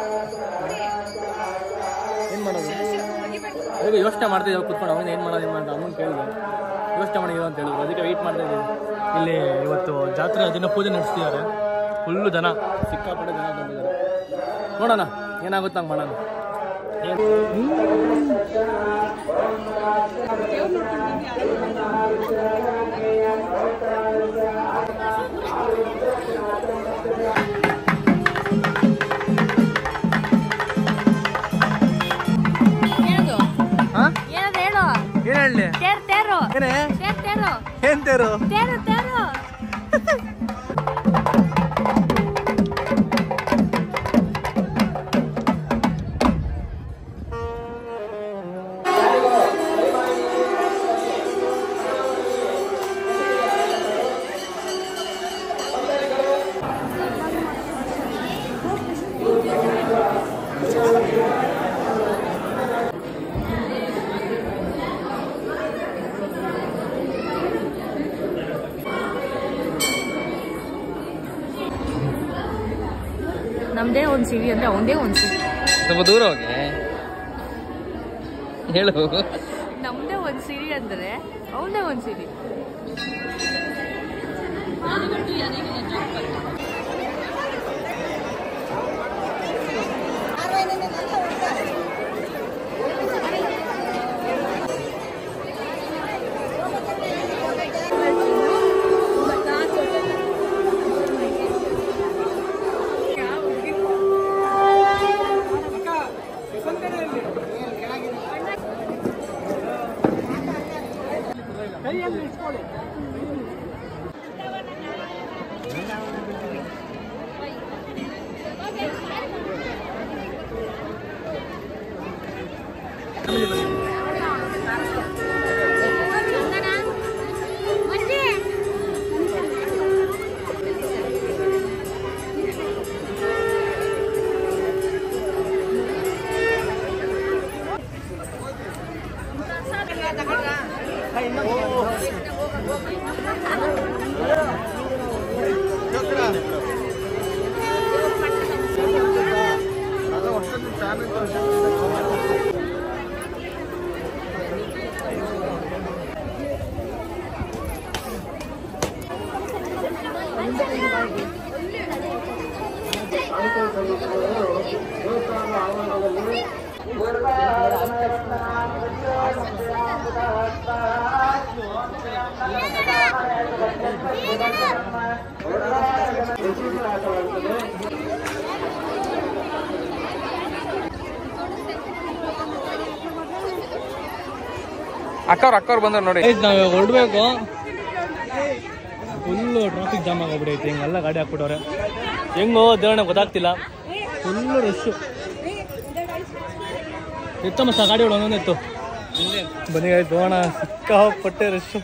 ಏನು ಮಾಡೋದು ಅದಕ್ಕೆ ಯೋಚನೆ ಮಾಡ್ತಿದ್ದೀವಿ ಕುತ್ಕೊಂಡು ಅವನು ಏನು ಮಾಡೋದು ಏನು ಮಾಡೋದು ಅಮ್ಮನ ಕೇಳಿದೆ ಯೋಚನೆ ಮಾಡಿರೋ ಅಂತ ಹೇಳಿದ್ರು ಅದಕ್ಕೆ ವೆಯ್ಟ್ ಮಾಡ್ತಾ ಇದ್ದೀವಿ ಇಲ್ಲಿ ಇವತ್ತು ಜಾತ್ರೆ ದಿನ ಪೂಜೆ ನಡೆಸ್ತಿದ್ದಾರೆ ಫುಲ್ಲು ಜನ ಸಿಕ್ಕಾಪಟ್ಟೆ ಜನ ಬಂದಿದ್ದಾರೆ ನೋಡೋಣ ಏನಾಗುತ್ತೆ ಹಂಗೆ ಮಾಡೋಣ ಏನದು ಹಾಂ ಏನದು ಹೇಳು ಏನು ಹೇಳಿ ತೇರು ತೇರು ಏನೇ ತೇರು ತೇರು ಏನ್ ತೇರು ತೇರು ತೇರು ನಮ್ದೇ ಒಂದು ಸಿರಿ ಅಂದ್ರೆ ಅವಂದೇ ಒಂದು ಸಿರಿ ಸ್ವಲ್ಪ ದೂರ ಹೋಗಿ ಹೇಳು ನಮ್ದೇ ಒಂದು ಸಿರಿ ಅಂದ್ರೆ ಅವಂದೇ ಒಂದು ಸಿರಿ ಅಕ್ಕವ್ರು ಅಕ್ಕವ್ರು ಬಂದ್ರು ನೋಡಿ ನಾವು ಹೊರಡ್ಬೇಕು ಫುಲ್ಲು ಟ್ರಾಫಿಕ್ ಜಾಮ್ ಆಗೋಗ್ಬಿಡೈತೆ ಹಿಂಗೆಲ್ಲ ಗಾಡಿ ಹಾಕ್ಬಿಟ್ಟವ್ರೆ ಹೆಂಗೋ ದೇವಣ್ಣ ಗೊತ್ತಾಗ್ತಿಲ್ಲ ಫುಲ್ಲು ರಶ್ಶು ಎತ್ತಮ್ಮ ಸಹ ಗಾಡಿ ಒಳಗೆ ಒಂದೊಂದು ಎತ್ತು ಬನ್ನಿ ಗಾಡಿ ದೇವಣ್ಣ ಸಿಕ್ಕಾಪಟ್ಟೆ ರಶ್ಶು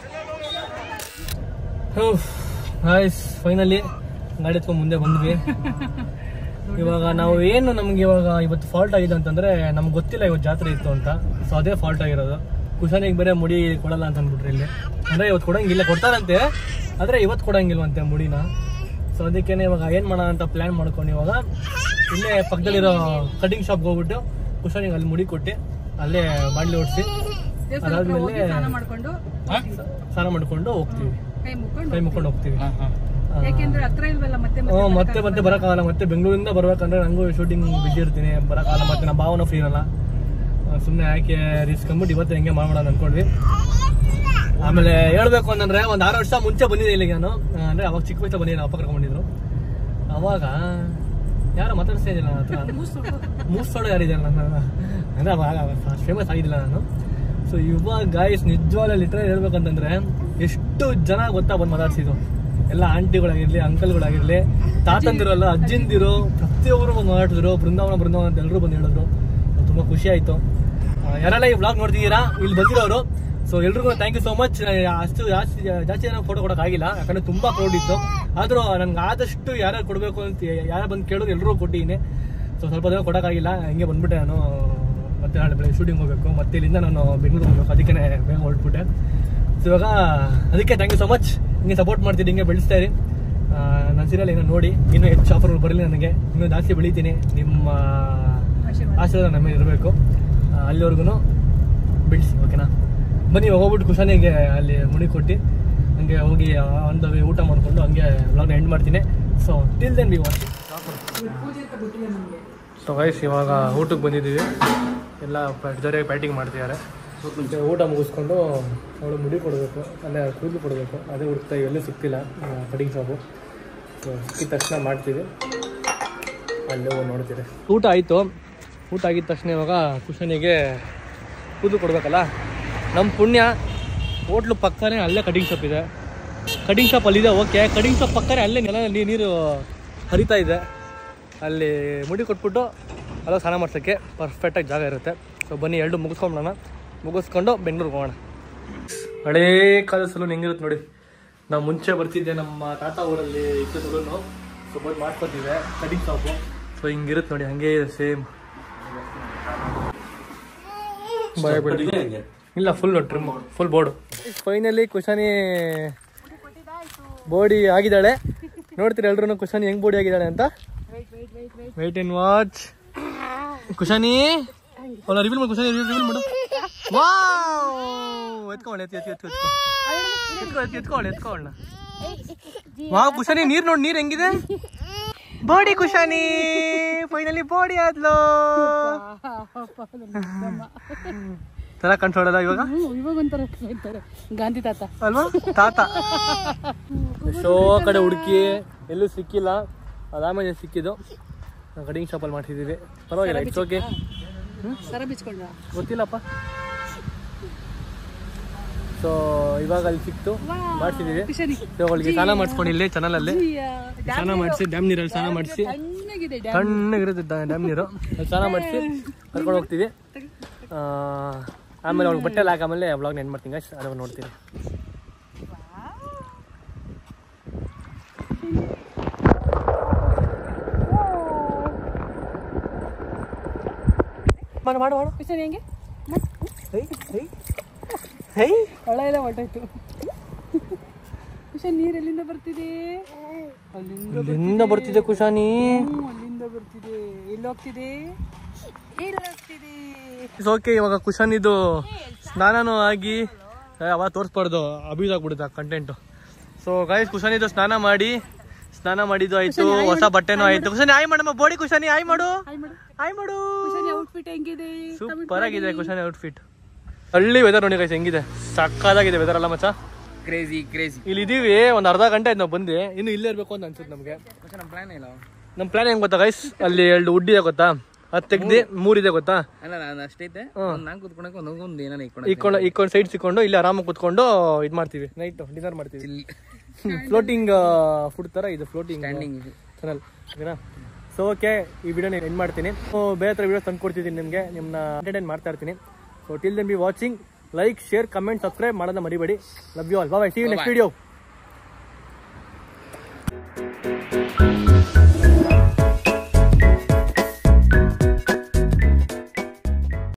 ಹಾಯ್ಸ್ ಫೈನಲಿ ಗಾಡಿ ಎತ್ಕೊಂಡು ಮುಂದೆ ಬಂದ್ವಿ ಇವಾಗ ನಾವು ಏನು ನಮ್ಗೆ ಇವಾಗ ಇವತ್ತು ಫಾಲ್ಟ್ ಆಗಿದೆ ಅಂತಂದ್ರೆ ನಮ್ಗೆ ಗೊತ್ತಿಲ್ಲ ಇವತ್ತು ಜಾತ್ರೆ ಇತ್ತು ಅಂತ ಸೊ ಅದೇ ಫಾಲ್ಟ್ ಆಗಿರೋದು ಕುಶನಿಗೆ ಬೇರೆ ಮುಡಿ ಕೊಡಲ್ಲ ಅಂತ ಅಂದ್ಬಿಟ್ರಿ ಇಲ್ಲಿ ಅಂದ್ರೆ ಇವತ್ತು ಕೊಡಂಗಿಲ್ಲ ಕೊಡ್ತಾರಂತೆ ಆದ್ರೆ ಇವತ್ತು ಕೊಡಂಗಿಲ್ವಂತೆ ಮುಡಿನ ಸೊ ಅದಕ್ಕೇನೆ ಇವಾಗ ಏನ್ ಮಾಡೋಣ ಅಂತ ಪ್ಲಾನ್ ಮಾಡ್ಕೊಂಡು ಇವಾಗ ಇಲ್ಲೇ ಪಕ್ಕದಲ್ಲಿರೋ ಕಟಿಂಗ್ ಶಾಪ್ಗೆ ಹೋಗ್ಬಿಟ್ಟು ಕುಶನಿಗೆ ಅಲ್ಲಿ ಮುಡಿ ಕೊಟ್ಟು ಅಲ್ಲೇ ಬಾಡ್ಲಿ ಓಡಿಸಿ ದೇವಸ್ಥಾನ ಹತ್ರ ಹೋಗಿ ಅದಾದ್ಮೇಲೆ ಸ್ನಾನ ಮಾಡ್ಕೊಂಡು ಸ್ನಾನ ಮಾಡ್ಕೊಂಡು ಹೋಗ್ತೀವಿ ಕೈ ಮುಕ್ಕೊಂಡು ಕೈ ಮುಕ್ಕೊಂಡು ಹೋಗ್ತೀವಿ ಯಾಕೆಂದ್ರೆ ಹತ್ರ ಇಲ್ವಲ್ಲ ಮತ್ತೆ ಮತ್ತೆ ಹ್ಮ್, ಮತ್ತೆ ಮತ್ತೆ ಬರಕ್ಕಾಗಲ್ಲ ಮತ್ತೆ ಬೆಂಗಳೂರಿಂದ ಬರ್ಬೇಕಂದ್ರೆ ನಂಗೂ ಶೂಟಿಂಗ್ ಬಿಸಿ ಇರ್ತೀನಿ ಬರಕ್ಕಾಗಲ್ಲ ಮತ್ತೆ ನಮ್ಮ ಭಾವನ ಫ್ರೀ ಇರಲ್ಲ ಸುಮ್ಮನೆ ಯಾಕೆ ರಿಸ್ಕ್ ಅಂದ್ಬಿಟ್ಟು ಇವತ್ತು ಹೆಂಗೆ ಮಾಡೋಣ ಅನ್ಕೊಂಡ್ವಿ ಆಮೇಲೆ ಹೇಳ್ಬೇಕು ಅಂತಂದ್ರೆ ಒಂದ್ ಆರು ವರ್ಷ ಮುಂಚೆ ಬಂದಿದ್ದೆ ಇಲ್ಲಿಗೆ ನಾನು ಆ, ಅಂದ್ರೆ ಅವಾಗ ಚಿಕ್ಕ ವಯಸ್ಸ ಬಂದಿದ್ದೆ ಅಪ್ಪ ಕರ್ಕೊಂಡಿದ್ರು ಅವಾಗ ಯಾರು ಮಾತಾಡ್ಸ್ತಾ ಇದ್ದಿಲ್ಲ ನನ್ನ ಹತ್ರ ಮೂಸೋಳು ಯಾರಿದೆ ನನ್ನ ಅಂದ್ರೆ ಅವಾಗ ಫೇಮಸ್ ಆಗಿದ್ದಿಲ್ಲ ನಾನು ಸೊ ಇವಾಗ ಗಾಯಸ್ ನಿಜವಾಗ್ಲೂ ಲಿಟ್ರಲ್ ಹೇಳ್ಬೇಕಂತಂದ್ರೆ ಎಷ್ಟು ಜನ ಗೊತ್ತಾ ಬಂದು ಮಾತಾಡ್ಸಿದ್ರು ಎಲ್ಲ ಆಂಟಿಗಳಾಗಿರ್ಲಿ ಅಂಕಲ್ಗಳಾಗಿರ್ಲಿ ತಾತಂದಿರಲ್ಲ ಅಜ್ಜಿಂದಿರು ಪ್ರತಿಯೊಬ್ಬರು ಬಂದು ಮಾತಾಡಿದ್ರು ಬೃಂದಾವನ ಬೃಂದಾವನ ಅಂತ ಎಲ್ಲರೂ ಬಂದು ಹೇಳಿದ್ರು ತುಂಬಾ ಖುಷಿ ಆಯ್ತು ಆ, ಯಾರೆಲ್ಲ ಈ ಬ್ಲಾಗ್ ನೋಡ್ತಿದ್ದೀರಾ ಇಲ್ಲಿ ಬಂದಿರೋರು ಸೊ ಎಲ್ರಿಗೂ ಥ್ಯಾಂಕ್ ಯು ಸೋ ಮಚ್ ಅಷ್ಟು ಜಾಸ್ತಿ ಜಾಸ್ತಿ ಜನ ಫೋಟೋ ಕೊಡೋಕ್ಕಾಗಿಲ್ಲ ಯಾಕಂದ್ರೆ ತುಂಬಾ ಕ್ರೌಡ್ ಇತ್ತು ಆದ್ರೂ ನನ್ಗೆ ಆದಷ್ಟು ಯಾರ್ಯಾರು ಕೊಡಬೇಕು ಅಂತ ಯಾರು ಬಂದು ಕೇಳೋದು ಎಲ್ಲರೂ ಕೊಟ್ಟಿದ್ದೀನಿ ಸೊ ಸ್ವಲ್ಪ ದಿನ ಕೊಡೋಕ್ಕಾಗಿಲ್ಲ ಹಂಗೆ ಬಂದ್ಬಿಟ್ಟೆ ನಾನು ಮತ್ತೆ ನಾಳೆ ಬೆಳಗ್ಗೆ ಶೂಟಿಂಗ್ ಹೋಗ್ಬೇಕು ಮತ್ತೆ ಇಲ್ಲಿಂದ ನಾನು ಬೆಂಗಳೂರು ಹೋಗ್ಬೇಕು ಅದಕ್ಕೆ ಬೇಗ ಹೊರಟ್ಬಿಟ್ಟೆ ಸೊ ಇವಾಗ ಅದಕ್ಕೆ ಥ್ಯಾಂಕ್ ಯು ಸೊ ಮಚ್ ಹಿಂಗೆ ಸಪೋರ್ಟ್ ಮಾಡ್ತಿದ್ದೀನಿ ಹಿಂಗೆ ಬೆಳೆಸ್ತಾ ಇರಿ ನನ್ನ ಸೀರಿಯಲ್ ಏನೋ ನೋಡಿ ಇನ್ನೂ ಹೆಚ್ಚು ಆಫರ್ಗಳು ಬರಲಿ ನನಗೆ ಇನ್ನೂ ಜಾಸ್ತಿ ಬೆಳಿತೀನಿ ನಿಮ್ಮ ಆಶೀರ್ವಾದ ನಮ್ಮ ಮೇಲೆ ಇರಬೇಕು ಅಲ್ಲಿವರೆಗೂ ಬೆಳೆಸಿ ಓಕೆನಾ ಬನ್ನಿ ಇವಾಗ ಹೋಗ್ಬಿಟ್ಟು ಕುಶಾನಿಗೆ ಅಲ್ಲಿ ಮುಡಿ ಕೊಟ್ಟು ಹಂಗೆ ಹೋಗಿ ಆನ್ ದ ವೇ ಊಟ ಮಾಡಿಕೊಂಡು ಹಂಗೆ ವ್ಲಾಗ್ನ ಎಂಡ್ ಮಾಡ್ತೀನಿ so till then be watch ಪೂಜೆ ಅಂತ ಗೊತ್ತಿಲ್ಲ ನಮ್ಗೆ ಸೊ ಗೈಸ್ ಇವಾಗ ಊಟಕ್ಕೆ ಬಂದಿದ್ದೀವಿ ಎಲ್ಲ ಜೊತೆಗೆ ಬ್ಯಾಟಿಂಗ್ ಮಾಡ್ತಿದ್ದಾರೆ ಮತ್ತೆ ಊಟ ಮುಗಿಸ್ಕೊಂಡು ಅವಳು ಮುಡಿ ಕೊಡಬೇಕು ಅಲ್ಲೇ ಕೂದಲು ಕೊಡಬೇಕು ಅದೇ ಹುಡುಕ್ತಾ ಎಲ್ಲೂ ಸಿಗ್ತಿಲ್ಲ ಕಟಿಂಗ್ ಶಾಪು ಸೊ ಸಿಕ್ಕಿದ ತಕ್ಷಣ ಮಾಡ್ತೀವಿ ಅಲ್ಲೇ ಹೋಗಿ ನೋಡ್ತೀರಿ ಊಟ ಆಯಿತು ಊಟ ಆಗಿದ ತಕ್ಷಣ ಇವಾಗ ಕುಶನಿಗೆ ಕೂದಲು ಕೊಡಬೇಕಲ್ಲ ನಮ್ಮ ಪುಣ್ಯ ಹೋಟ್ಲು ಪಕ್ಕನೇ ಅಲ್ಲೇ ಕಟಿಂಗ್ ಶಾಪ್ ಇದೆ ಕಟಿಂಗ್ ಶಾಪ್ ಅಲ್ಲಿದೆ ಓಕೆ ಕಟಿಂಗ್ ಶಾಪ್ ಪಕ್ಕನೇ ಅಲ್ಲೇ ನೆಲ ನೀರು ಹರಿತಾ ಇದೆ ಅಲ್ಲಿ ಮುಡಿ ಕೊಟ್ಬಿಟ್ಟು ಅಲ್ಲ ಸ್ನಾನ ಮಾಡ್ಸೋಕ್ಕೆ ಪರ್ಫೆಕ್ಟಾಗಿ ಜಾಗ ಇರುತ್ತೆ ಸೊ ಬನ್ನಿ ಎರಡು ಮುಗಿಸ್ಕೊಂಬಿಡೋಣ ಮುಗಿಸ್ಕೊಂಡು ಬೆಂಗಳೂರಿಗೆ ಹೋಗೋಣ ಹಳೇ ಕಾಲದ ಸಲೂನ್ ಹೆಂಗಿರುತ್ತೆ ನೋಡಿ ನಾವು ಮುಂಚೆ ಬರ್ತಿದ್ದೆ ನಮ್ಮ ತಾತ ಊರಲ್ಲಿ ಇದ್ದದ್ದು ಸೊ ಬಂದು ಮಾಡ್ಕೊತಿದ್ದೆ ಕಟಿಂಗ್ ಶಾಪು ಸೊ ಹಿಂಗಿರುತ್ತೆ ನೋಡಿ ಹಂಗೆ ಇದೆ ಸೇಮ್ ಇಲ್ಲ full trim full board finally Kushani ಬೋಡಿ ಆಗಿದ್ದಾಳೆ ನೋಡ್ತೀರಿ ಎಲ್ರು ಕುಶಾನಿ ಹೆಂಗ್ ಬೋಡಿ ಆಗಿದ್ದಾಳೆ ಅಂತ ವೆಯ್ಟ್ ಅಂಡ್ ವಾಚ್ ಕುಶಾನಿ ಅವಳ ರಿವೀಲ್ ಮಾಡು ಕುಶಾನಿ ರಿವೀಲ್ ಮಾಡು ವಾವ್ ಎತ್ಕೊಳ್ಳಿ ಎತ್ತಿ ಎತ್ತಿ ಎತ್ತಿ ಎತ್ಕೊ ಎತ್ಕೊ ಎತ್ಕೊಳ್ಳಿ ಎತ್ಕೊಳ್ಳ ವಾವ್ ಕುಶಾನಿ ನೀರ್ ನೋಡಿ ನೀರ್ ಹೆಂಗಿದೆ ಬೋಡಿ ಕುಶಾನಿ ಫೈನಲಿ ಬೋಡಿ ಆದ್ಲು ತರ ಕಾಣಿಸೋಡಲ್ಲ ಇವಾಗ ಇವಾಗ ಒಂಥರ ಹೇಳ್ತಾರೆ ಗಾಂಧಿ ತಾತ ಅಲ್ವಾ ತಾತ ಎಷ್ಟೋ ಕಡೆ ಹುಡುಕಿ ಎಲ್ಲೂ ಸಿಕ್ಕಿಲ್ಲ ಅದಾಮೇಲೆ ಸಿಕ್ಕಿದ್ದು ಕಟಿಂಗ್ ಶಾಪಲ್ಲಿ ಮಾಡ್ತಿದ್ದೀವಿ ಪರವಾಗಿಲ್ಲ ಇಟ್ಸ್ ಓಕೆ ಸರ ಬಿಚ್ಕೊಂಡ ಗೊತ್ತಿಲ್ಲಪ್ಪ ಸೊ ಇವಾಗ ಅಲ್ಲಿ ಸಿಕ್ತು ಮಾಡ್ತಿದ್ದೀವಿ ಕುಶನಿ ಸೊ ಅವಳಿಗೆ ಸ್ನಾನ ಮಾಡಿಸ್ಕೊಂಡು ಇಲ್ಲೇ ಚಾನಲಲ್ಲಿ ಸ್ನಾನ ಮಾಡಿಸಿ ಡ್ಯಾಮ್ ನೀರಲ್ಲಿ ಸ್ನಾನ ಮಾಡಿಸಿ ತಣ್ಣಗಿದೆ ತಣ್ಣಗಿರುತ್ತೆ ಡ್ಯಾಮ್ ನೀರು ಅಲ್ಲಿ ಸ್ನಾನ ಮಾಡಿಸಿ ಕರ್ಕೊಂಡು ಹೋಗ್ತೀವಿ ಆ, ಆಮೇಲೆ ಅವ್ಳಿಗೆ ಬಟ್ಟೆ ಎಲ್ಲ ಹಾಕಾಮೇಲೆ ಬ್ಲಾಗ್ನ ಎಂಡ್ ಮಾಡ್ತೀನಿ guys. ಅದನ್ನ ನೋಡ್ತೀನಿ ಮಾಡು ಮಾಡು ಮಾಡು ಕುಶನಿ ಹೆಂಗೆ ಹೈ ಹೈ ಹೈ ಒಳ ಎಲ್ಲ ಹೊಟ್ಟೋಯ್ತು ಕುಶನ್ ನೀರ್ ಎಲ್ಲಿಂದ ಬರ್ತಿದೆ ಅಲ್ಲಿಂದ ಎಲ್ಲಿಂದ ಬರ್ತಿದೆ ಕುಶಾನಿ ಹ್ಮ್, ಅಲ್ಲಿಂದ ಬರ್ತಿದೆ ಎಲ್ಲಿ ಹೋಗ್ತಿದೆ ಎಲ್ಲಿ ಹೋಗ್ತಿದೆ ಓಕೆ ಇವಾಗ ಕುಶನ್ ಇದು ಸ್ನಾನನೂ ಆಗಿ ಏ, ಅವಾಗ ತೋರಿಸ್ಬಾರ್ದು ಅಬ್ಯೂಸ್ ಆಗ್ಬಿಡುತ್ತೆ ಕಂಟೆಂಟು ಸೊ ಗಾಯಸ್ ಕುಶನ್ ಇದು ಸ್ನಾನ ಮಾಡಿ ಸ್ನಾನ ಮಾಡಿದ್ದು ಆಯ್ತು ಹೊಸ ಬಟ್ಟೆನೂ ಆಯ್ತು ಕುಶನಿ ಆಯ್ ಮಾಡಮ್ಮ ಬೋಡಿ ಕುಶನಿ ಆಯ್ ಮಾಡು ಹಾಯ್ ಮಾಡು ಆಯ್ ಮಾಡು ಕುಶನಿ ಔಟ್ಫಿಟ್ ಹೆಂಗಿದೆ ಸೂಪರ್ ಆಗಿದೆ ಕುಶನಿ ಔಟ್ಫಿಟ್ ಹಳ್ಳಿ ವೆದರ್ ನೋಡಿ ಗೈಸ್ ಹೆಂಗಿದೆ ಸಕ್ಕದಾಗಿದೆ ವೆದರ್ ಅಲ್ಲ ಮಚ್ಚ ಕ್ರೇಜಿ ಕ್ರೇಜಿ ಇಲ್ಲಿ ಇದೀವಿ ಒಂದ್ ಅರ್ಧ ಗಂಟೆ ಆಯ್ತು ನಾವು ಬಂದು ಇನ್ನು ಇಲ್ಲೇ ಇರ್ಬೇಕು ಅಂತ ಅನ್ಸುತ್ತೆ ನಮಗೆ ನಮ್ಮ ಪ್ಲಾನ್ ಇಲ್ಲ ನಮ್ಮ ಪ್ಲಾನ್ ಹೆಂಗ್ ಗೊತ್ತಾ ಗೈಸ್ ಅಲ್ಲಿ ಎರಡು ಉಡ್ ಇದೆ ಗೊತ್ತಾ ಅದ್ ತೆಗ್ದು ಮೂರಿದೆ ಗೊತ್ತಾ ಅಲ್ಲ ನಾನು ಅಷ್ಟೈತೆ ಒಂದು ನಾನು ಕುತ್ಕೊಳಕ್ಕೆ ಒಂದು ಒಂದು ಏನಾರ ಇಟ್ಕೊಂಡು ಇಕ್ಕೊಂಡು ಇಕ್ಕೊಂಡು ಸೈಡ್ ಸಿಕ್ಕೊಂಡು ಇಲ್ಲಿ ಆರಾಮಾಗಿ ಕುತ್ಕೊಂಡು ಇದ್ ಮಾಡ್ತೀವಿ ನೈಟ್ ಡಿನ್ನರ್ ಮಾಡ್ತೀವಿ ಫ್ಲೋಟಿಂಗ್ ಫುಡ್ ತರ ಇದು ಫ್ಲೋಟಿಂಗ್ ಸ್ಟ್ಯಾಂಡಿಂಗ್ ಚಾನಲ್ ಓಕೆನಾ ಸೊ ಓಕೆ ಈ ವಿಡಿಯೋನ ಎಂಡ್ ಮಾಡ್ತೀನಿ ಸೊ ಬೇರೆ ಹತ್ರ ವಿಡಿಯೋ ತಂದು ಕೊಡ್ತಿದ್ದೀನಿ ನಿಮಗೆ ನಿಮ್ಮನ್ನ ಎಂಟರ್ಟೈನ್ ಮಾಡ್ತಾ ಇರ್ತೀನಿ so till then be watching like share comment subscribe ಮಾಡೋದನ್ನ ಮರಿಬೇಡಿ love you all bye see you next video